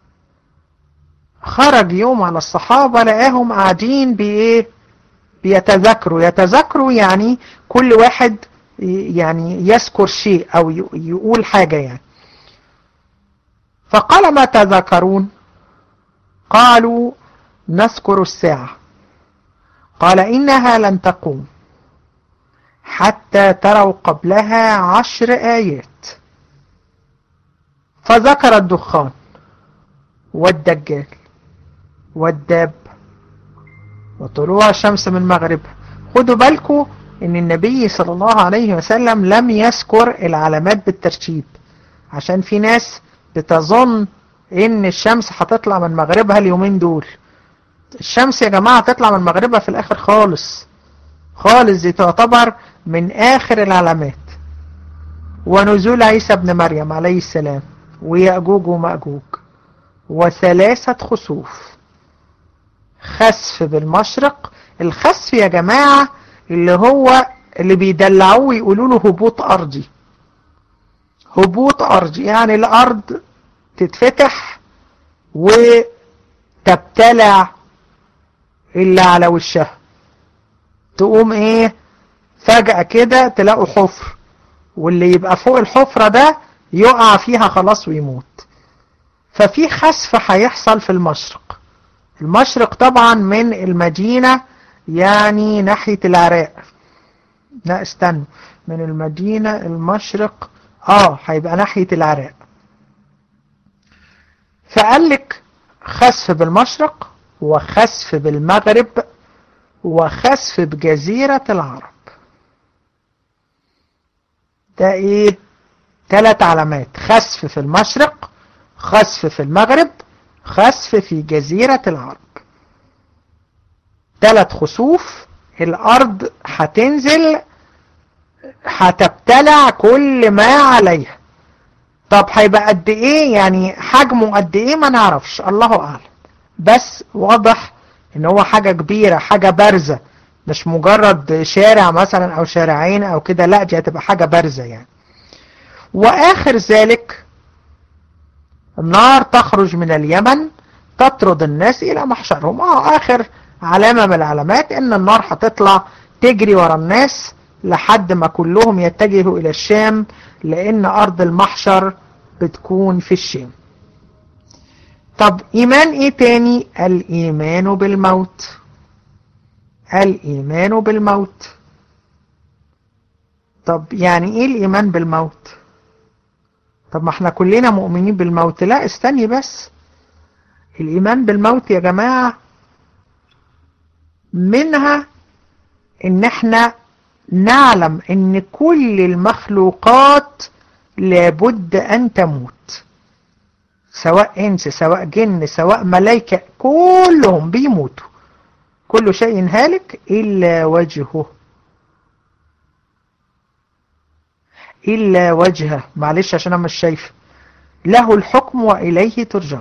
خرج يوم على الصحابة لقاهم قاعدين بإيه بيتذكروا يتذكروا يعني كل واحد يعني يذكر شيء أو يقول حاجة يعني فقال ما تذكرون قالوا نذكر الساعة قال إنها لن تقوم حتى تروا قبلها عشر آيات فذكر الدخان والدجال والداب وطلوع الشمس من مغربها خدوا بالكم ان النبي صلى الله عليه وسلم لم يذكر العلامات بالترتيب عشان في ناس بتظن ان الشمس هتطلع من مغربها اليومين دول الشمس يا جماعة تطلع من مغربها في الاخر خالص خالص دي تعتبر من اخر العلامات ونزول عيسى ابن مريم عليه السلام ويأجوج ومأجوج وثلاثة خسوف خسف بالمشرق الخسف يا جماعة اللي هو اللي بيدلعوه ويقولوا له هبوط أرضي هبوط أرضي يعني الأرض تتفتح وتبتلع اللي على وشها تقوم ايه فجأة كده تلاقوا حفر واللي يبقى فوق الحفرة ده يقع فيها خلاص ويموت ففي خسف هيحصل في المشرق المشرق طبعا من المدينة يعني ناحية العراق لا استنوا من المدينة المشرق اه هيبقى ناحية العراق فقال لك خسف بالمشرق وخسف بالمغرب وخسف بجزيرة العرب ده ايه ثلاث علامات خسف في المشرق خسف في المغرب خسف في جزيرة العرب ثلاث خسوف الارض هتنزل هتبتلع كل ما عليها طب هيبقى قد ايه يعني حجمه قد ايه ما نعرفش الله اعلم بس واضح ان هو حاجة كبيرة حاجة بارزة مش مجرد شارع مثلا او شارعين او كده لا دي هتبقى حاجة بارزة يعني واخر ذلك النار تخرج من اليمن تطرد الناس الى محشرهم اه اخر علامة من العلامات ان النار هتطلع تجري ورا الناس لحد ما كلهم يتجهوا الى الشام لان ارض المحشر بتكون في الشام طب ايمان ايه تاني الايمان بالموت الايمان بالموت طب يعني ايه الايمان بالموت طب ما احنا كلنا مؤمنين بالموت لا استني بس الايمان بالموت يا جماعة منها ان احنا نعلم ان كل المخلوقات لابد ان تموت سواء انس سواء جن سواء ملائكة كلهم بيموتوا كل شيء هالك الا وجهه الا وجهه معلش عشان انا مش شايف له الحكم واليه ترجعون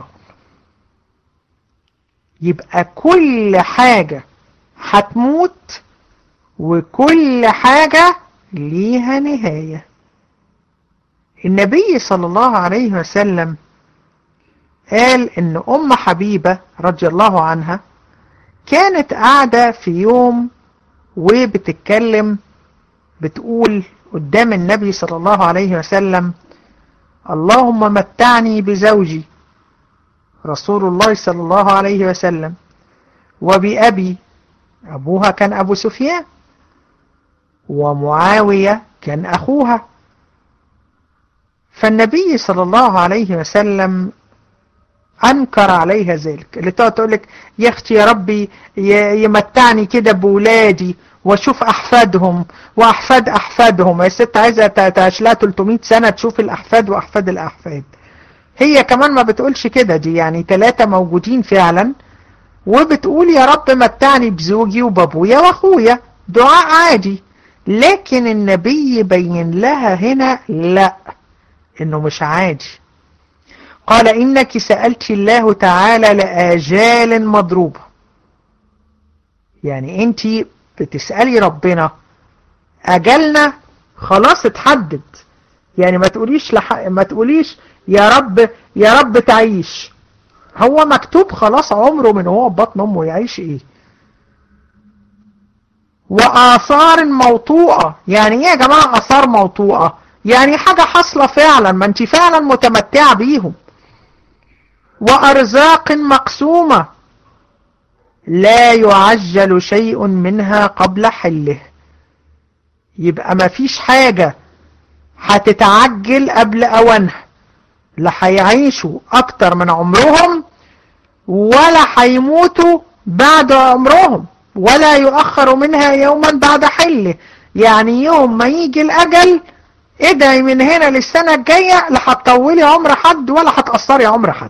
يبقى كل حاجة هتموت وكل حاجة ليها نهاية النبي صلى الله عليه وسلم قال ان ام حبيبة رضي الله عنها كانت قاعدة في يوم وبتتكلم بتقول قدام النبي صلى الله عليه وسلم اللهم متعني بزوجي رسول الله صلى الله عليه وسلم وبأبي أبوها كان أبو سفيان ومعاوية كان أخوها فالنبي صلى الله عليه وسلم أنكر عليها ذلك اللي تقعد تقول لك يا أختي يا ربي يمتعني كده بولادي واشوف أحفادهم وأحفاد أحفادهم يا ست عايزة تعيش لها 300 سنة تشوف الأحفاد وأحفاد الأحفاد هي كمان ما بتقولش كده دي يعني ثلاثة موجودين فعلا وبتقول يا رب متعني بزوجي وبابويا واخويا دعاء عادي لكن النبي بين لها هنا لا انه مش عادي قال انك سألت الله تعالى لآجال مضروبة يعني انت بتسألي ربنا اجلنا خلاص اتحدد يعني ما تقوليش لح... ما تقوليش يا رب يا رب تعيش هو مكتوب خلاص عمره من هو بطن امه يعيش ايه وآثار موطوءة يعني ايه يا جماعة آثار موطوءة يعني حاجة حصلة فعلا ما انت فعلا متمتعة بيهم وأرزاق مقسومة لا يعجل شيء منها قبل حله يبقى ما فيش حاجة هتتعجل قبل أوانها لا هيعيشوا أكتر من عمرهم ولا هيموتوا بعد عمرهم ولا يؤخر منها يوما بعد حله يعني يوم ما يجي الأجل ادعي من هنا للسنة الجاية لا هتطولي عمر حد ولا هتقصري عمر حد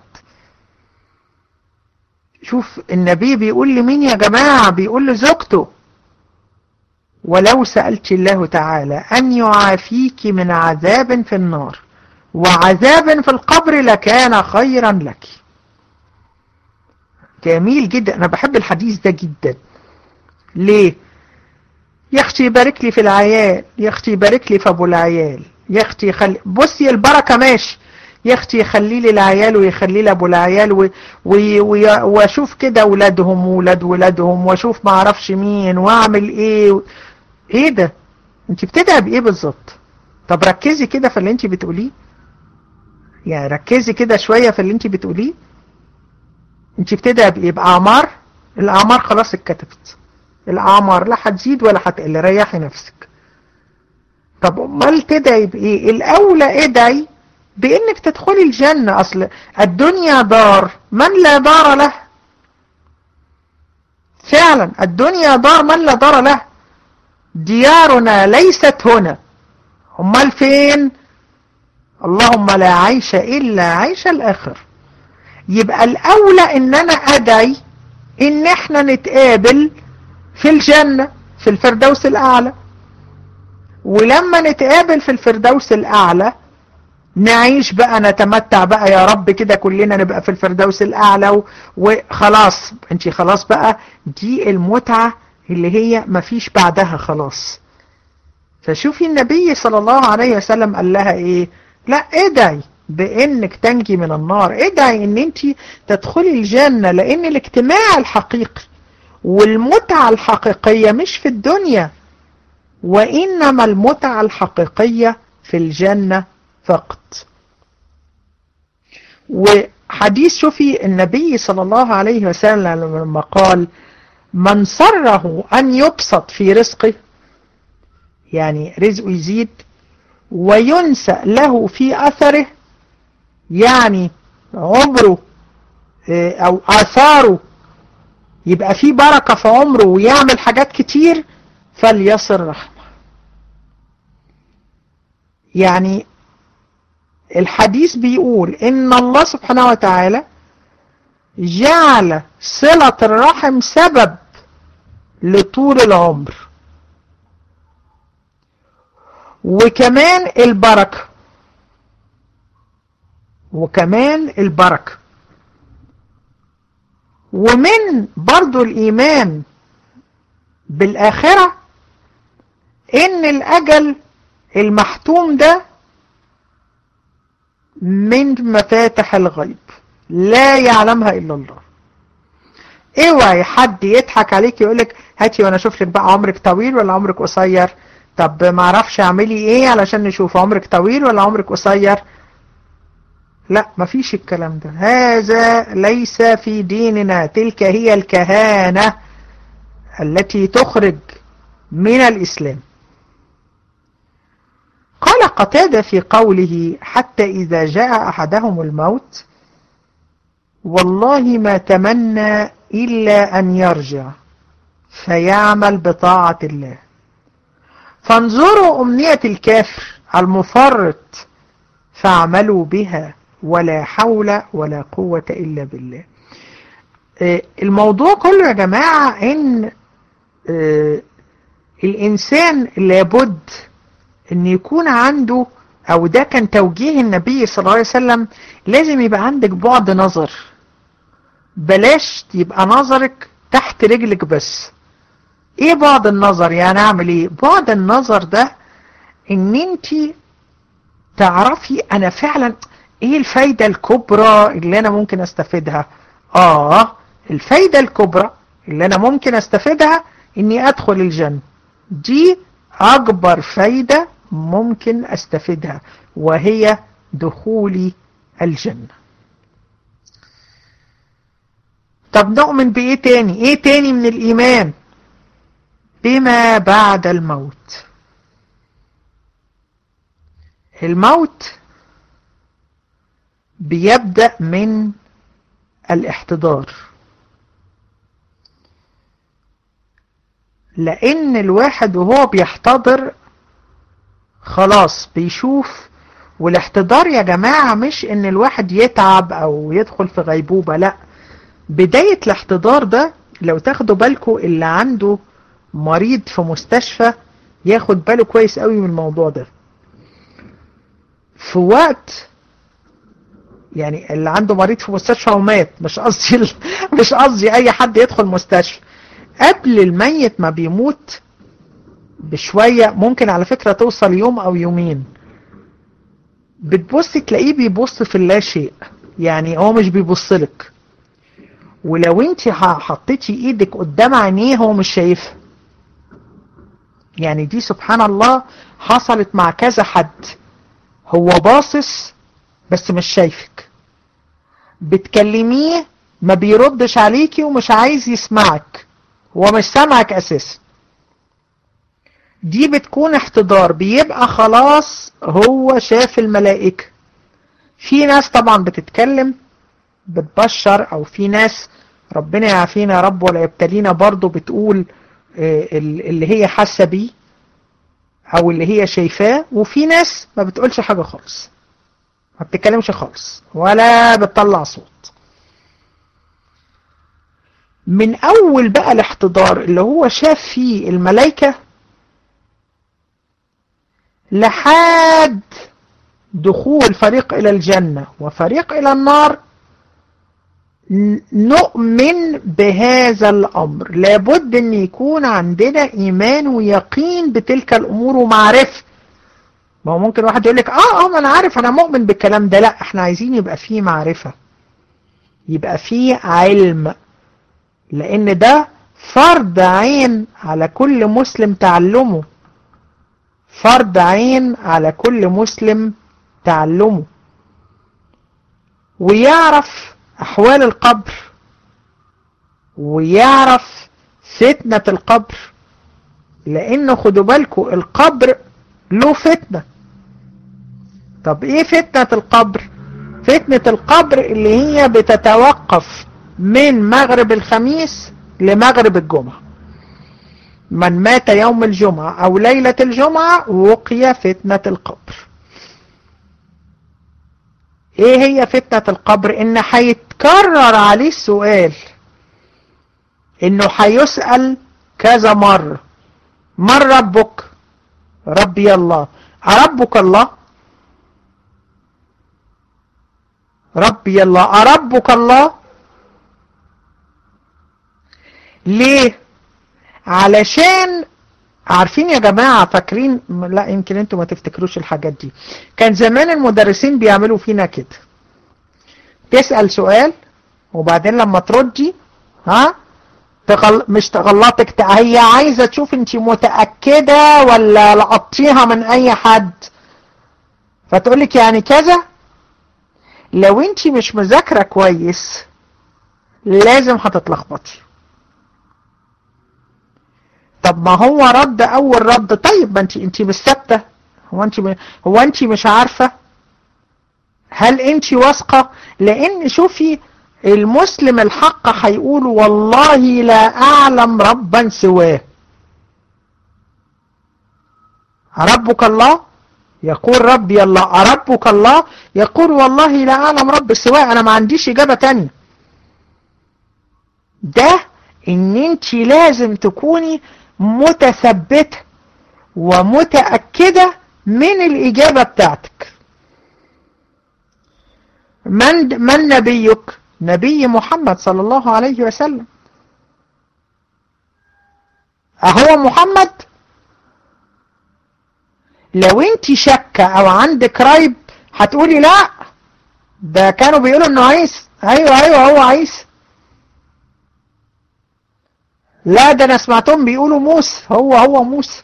شوف النبي بيقول لمين يا جماعة بيقول لزوجته ولو سألت الله تعالى أن يعافيك من عذاب في النار وعذاب في القبر لكان خيرا لك جميل جدا أنا بحب الحديث ده جدا ليه يا اختي يبارك لي في العيال يا اختي يبارك لي في ابو العيال يا اختي خلي بصي البركه ماشي يا اختي يخلي لي العيال ويخلي لي ابو العيال و... و... و... واشوف كده اولادهم وولاد ولادهم واشوف ما اعرفش مين واعمل ايه و... ايه ده انت بتدعي بايه بالظبط طب ركزي كده في اللي انت بتقوليه يعني ركزي كده شويه في اللي انت بتقوليه انت بتدعي بايه باعمار الاعمار خلاص اتكتبت الأعمار لا هتزيد ولا هتقل ريحي نفسك طب امال تدعي بايه الاولى ادعي بانك تدخلي الجنة اصل الدنيا دار من لا دار له فعلا الدنيا دار من لا دار له ديارنا ليست هنا امال فين اللهم لا عيش الا عيش الاخر يبقى الاولى ان انا ادعي ان احنا نتقابل في الجنة في الفردوس الاعلى ولما نتقابل في الفردوس الاعلى نعيش بقى نتمتع بقى يا رب كده كلنا نبقى في الفردوس الاعلى وخلاص انت خلاص بقى دي المتعة اللي هي مفيش بعدها خلاص فشوفي النبي صلى الله عليه وسلم قال لها ايه لا ادعي بانك تنجي من النار ادعي ان انت تدخلي الجنة لان الاجتماع الحقيقي والمتعة الحقيقية مش في الدنيا وانما المتعة الحقيقية في الجنة فقط وحديث شوفي النبي صلى الله عليه وسلم لما قال من سره أن يبسط في رزقه يعني رزقه يزيد وينسى له في أثره يعني عمره أو آثاره يبقى في بركة في عمره ويعمل حاجات كتير فليصل رحمه يعني الحديث بيقول إن الله سبحانه وتعالى جعل صلة الرحم سبب لطول العمر وكمان البركة وكمان البركة ومن برضو الإيمان بالآخرة إن الأجل المحتوم ده من مفاتح الغيب لا يعلمها إلا الله اوعي حد يضحك عليك يقولك هاتي وانا اشوف لك بقى عمرك طويل ولا عمرك قصير طب ما اعرفش اعملي ايه علشان نشوف عمرك طويل ولا عمرك قصير لا مفيش الكلام ده هذا ليس في ديننا تلك هي الكهانة التي تخرج من الإسلام قال قتادة في قوله حتى إذا جاء أحدهم الموت والله ما تمنى إلا أن يرجع فيعمل بطاعة الله فانظروا أمنية الكافر المفرط فاعملوا بها ولا حول ولا قوة إلا بالله الموضوع كله يا جماعة إن الإنسان لابد إن يكون عنده أو ده كان توجيه النبي صلى الله عليه وسلم لازم يبقى عندك بعد نظر بلاش يبقى نظرك تحت رجلك بس ايه بعد النظر يعني اعمل ايه بعد النظر ده ان انت تعرفي انا فعلا ايه الفايدة الكبرى اللي انا ممكن استفيدها اه الفايدة الكبرى اللي انا ممكن استفيدها اني ادخل الجنة دي اكبر فايدة ممكن استفيدها وهي دخولي الجنة طب نؤمن بايه تاني ايه تاني من الايمان بما بعد الموت الموت بيبدأ من الاحتضار لان الواحد وهو بيحتضر خلاص بيشوف والاحتضار يا جماعة مش ان الواحد يتعب او يدخل في غيبوبة لا بداية الاحتضار ده لو تاخدوا بالكم اللي عنده مريض في مستشفى ياخد باله كويس قوي من الموضوع ده في وقت يعني اللي عنده مريض في مستشفى ومات مش قصدي مش قصدي اي حد يدخل مستشفى قبل الميت ما بيموت بشوية ممكن على فكرة توصل يوم او يومين بتبص تلاقيه بيبص في اللا شيء يعني هو مش بيبص لك ولو انت حطيتي ايدك قدام عينيه هو مش شايفها يعني دي سبحان الله حصلت مع كذا حد هو باصص بس مش شايفك بتكلميه ما بيردش عليكي ومش عايز يسمعك هو مش سامعك اساسا دي بتكون احتضار بيبقى خلاص هو شاف الملائكة في ناس طبعا بتتكلم بتبشر او في ناس ربنا يعافينا يا رب ولا يبتلينا برضو بتقول اللي هي حاسة بيه او اللي هي شايفاه وفي ناس ما بتقولش حاجة خالص ما بتتكلمش خالص ولا بتطلع صوت من اول بقى الاحتضار اللي هو شاف فيه الملائكة لحد دخول فريق الى الجنة وفريق الى النار نؤمن بهذا الامر لابد ان يكون عندنا ايمان ويقين بتلك الامور ومعرفة ما هو ممكن واحد يقول لك اه اه ما انا عارف انا مؤمن بالكلام ده لا احنا عايزين يبقى فيه معرفة يبقى فيه علم لان ده فرض عين على كل مسلم تعلمه فرض عين على كل مسلم تعلمه ويعرف احوال القبر ويعرف فتنة القبر لانه خدوا بالكم القبر له فتنة طب ايه فتنة القبر فتنة القبر اللي هي بتتوقف من مغرب الخميس لمغرب الجمعة من مات يوم الجمعة او ليلة الجمعة وقي فتنة القبر ايه هي فتنة القبر ان هيتكرر عليه السؤال انه هيسأل كذا مرة من ربك ربي الله أربك الله ربي الله أربك الله ليه علشان عارفين يا جماعة فاكرين لا يمكن انتوا ما تفتكروش الحاجات دي كان زمان المدرسين بيعملوا فينا كده تسأل سؤال وبعدين لما تردي ها تغل... مش تغلطك هي عايزة تشوف انت متأكدة ولا لقطيها من اي حد فتقولك يعني كذا لو انت مش مذاكرة كويس لازم هتتلخبطي طب ما هو رد اول رد طيب ما انت انت مش ثابته هو انت م... هو انت مش عارفه هل انت واثقه لان شوفي المسلم الحق هيقول والله لا اعلم ربا سواه ربك الله يقول ربي الله أربك الله يقول والله لا أعلم رب سواه أنا ما عنديش إجابة تانية ده ان انت لازم تكوني متثبتة ومتأكدة من الإجابة بتاعتك من, من نبيك نبي محمد صلى الله عليه وسلم أهو محمد لو انت شكة او عندك ريب هتقولي لا ده كانوا بيقولوا انه عيسى ايوه ايوه هو عيسى لا ده انا سمعتهم بيقولوا موسى هو هو موسى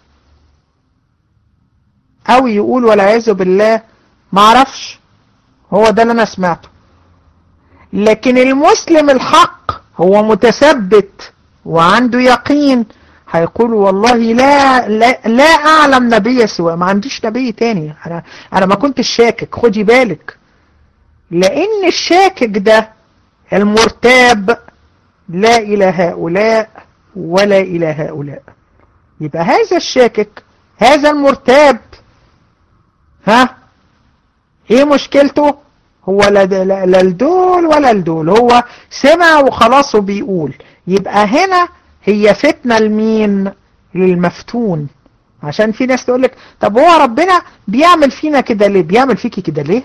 او يقول والعياذ بالله ما اعرفش هو ده اللي انا سمعته لكن المسلم الحق هو متثبت وعنده يقين هيقول والله لا لا, لا اعلم نبي سوى ما عنديش نبي تاني انا انا ما كنتش شاكك خدي بالك لان الشاكك ده المرتاب لا الى هؤلاء ولا إلى هؤلاء يبقى هذا الشاكك هذا المرتاب ها ايه مشكلته هو لا الدول ولا الدول هو سمع وخلاص وبيقول يبقى هنا هي فتنة لمين للمفتون عشان في ناس تقولك طب هو ربنا بيعمل فينا كده ليه بيعمل فيكي كده ليه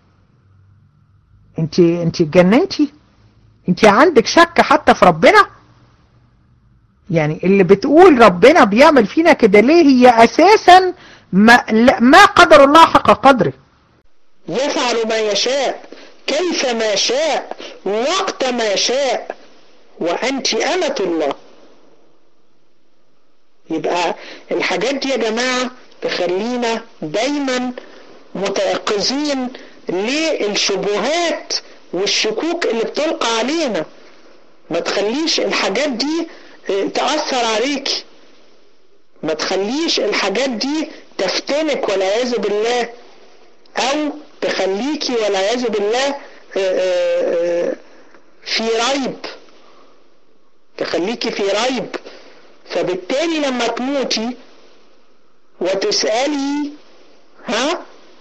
انت انت اتجننتي انت عندك شك حتى في ربنا يعني اللي بتقول ربنا بيعمل فينا كده ليه هي اساسا ما, ما قدر الله حق قدره يفعل ما يشاء كيف ما شاء وقت ما شاء وانت امة الله يبقى الحاجات دي يا جماعة تخلينا دايما متيقظين للشبهات والشكوك اللي بتلقى علينا ما تخليش الحاجات دي تأثر عليك ما تخليش الحاجات دي تفتنك والعياذ بالله او تخليكي والعياذ بالله في ريب تخليكي في ريب فبالتالي لما تموتي وتسألي ها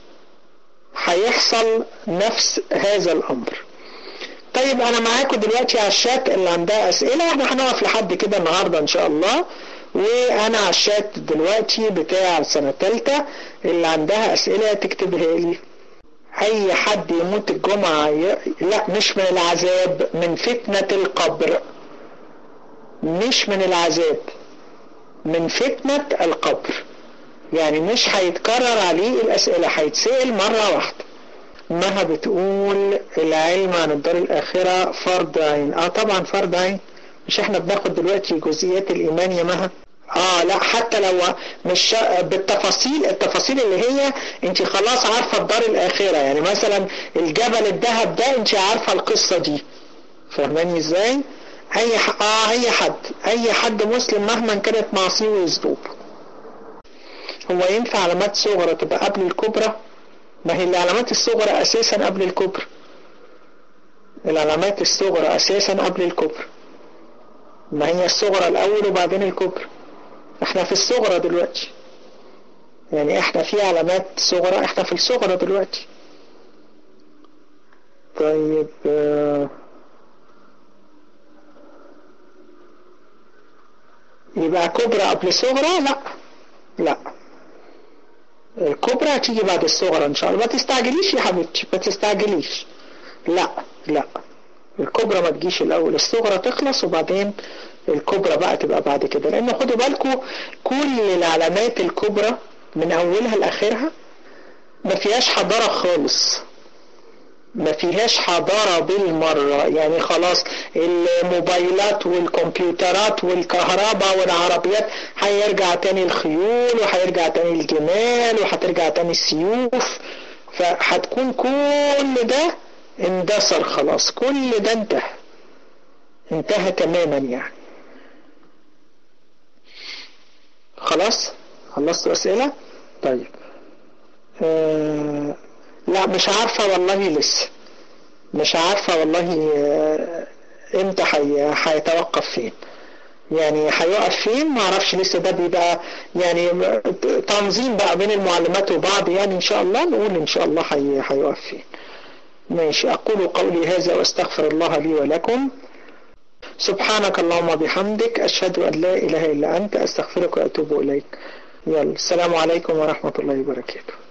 هيحصل نفس هذا الامر طيب انا معاكم دلوقتي على الشات اللي عندها اسئلة احنا هنقف لحد كده النهاردة ان شاء الله وانا على الشات دلوقتي بتاع سنة تالتة اللي عندها اسئلة تكتبها لي اي حد يموت الجمعة ي... لا مش من العذاب من فتنة القبر مش من العذاب من فتنة القبر يعني مش هيتكرر عليه الاسئلة هيتسأل مرة واحدة مها بتقول العلم عن الدار الاخرة فرض عين اه طبعا فرض عين مش احنا بناخد دلوقتي جزئيات الايمان يا مها اه لا حتى لو مش بالتفاصيل التفاصيل اللي هي انت خلاص عارفة الدار الاخرة يعني مثلا الجبل الذهب ده انت عارفة القصة دي فاهماني ازاي اي ح... اه اي حد اي حد مسلم مهما كانت معصيه وذنوب هو ينفع علامات صغرى تبقى قبل الكبرى ما هي العلامات الصغرى اساسا قبل الكبرى العلامات الصغرى اساسا قبل الكبرى ما هي الصغرى الاول وبعدين الكبرى احنا في الصغرى دلوقتي يعني احنا في علامات صغرى احنا في الصغرى دلوقتي طيب آه يبقى كبرى قبل صغرى لا لا الكبرى هتيجي بعد الصغرى ان شاء الله ما تستعجليش يا حبيبتي ما تستعجليش لا لا الكبرى ما تجيش الاول الصغرى تخلص وبعدين الكبرى بقى تبقى بعد كده لان خدوا بالكم كل العلامات الكبرى من اولها لاخرها ما فيهاش حضارة خالص ما فيهاش حضارة بالمرة يعني خلاص الموبايلات والكمبيوترات والكهرباء والعربيات هيرجع تاني الخيول وهيرجع تاني الجمال وهترجع تاني السيوف فهتكون كل ده اندثر خلاص كل ده انتهى انتهى تماما يعني خلاص خلصتوا اسئلة طيب آه لا مش عارفة والله لسه مش عارفة والله امتى هيتوقف فين يعني هيقف فين ما اعرفش لسه ده بيبقى يعني تنظيم بقى بين المعلمات وبعض يعني ان شاء الله نقول ان شاء الله هيقف فين ماشي اقول قولي هذا واستغفر الله لي ولكم سبحانك اللهم بحمدك اشهد ان لا اله الا انت استغفرك واتوب اليك يلا السلام عليكم ورحمة الله وبركاته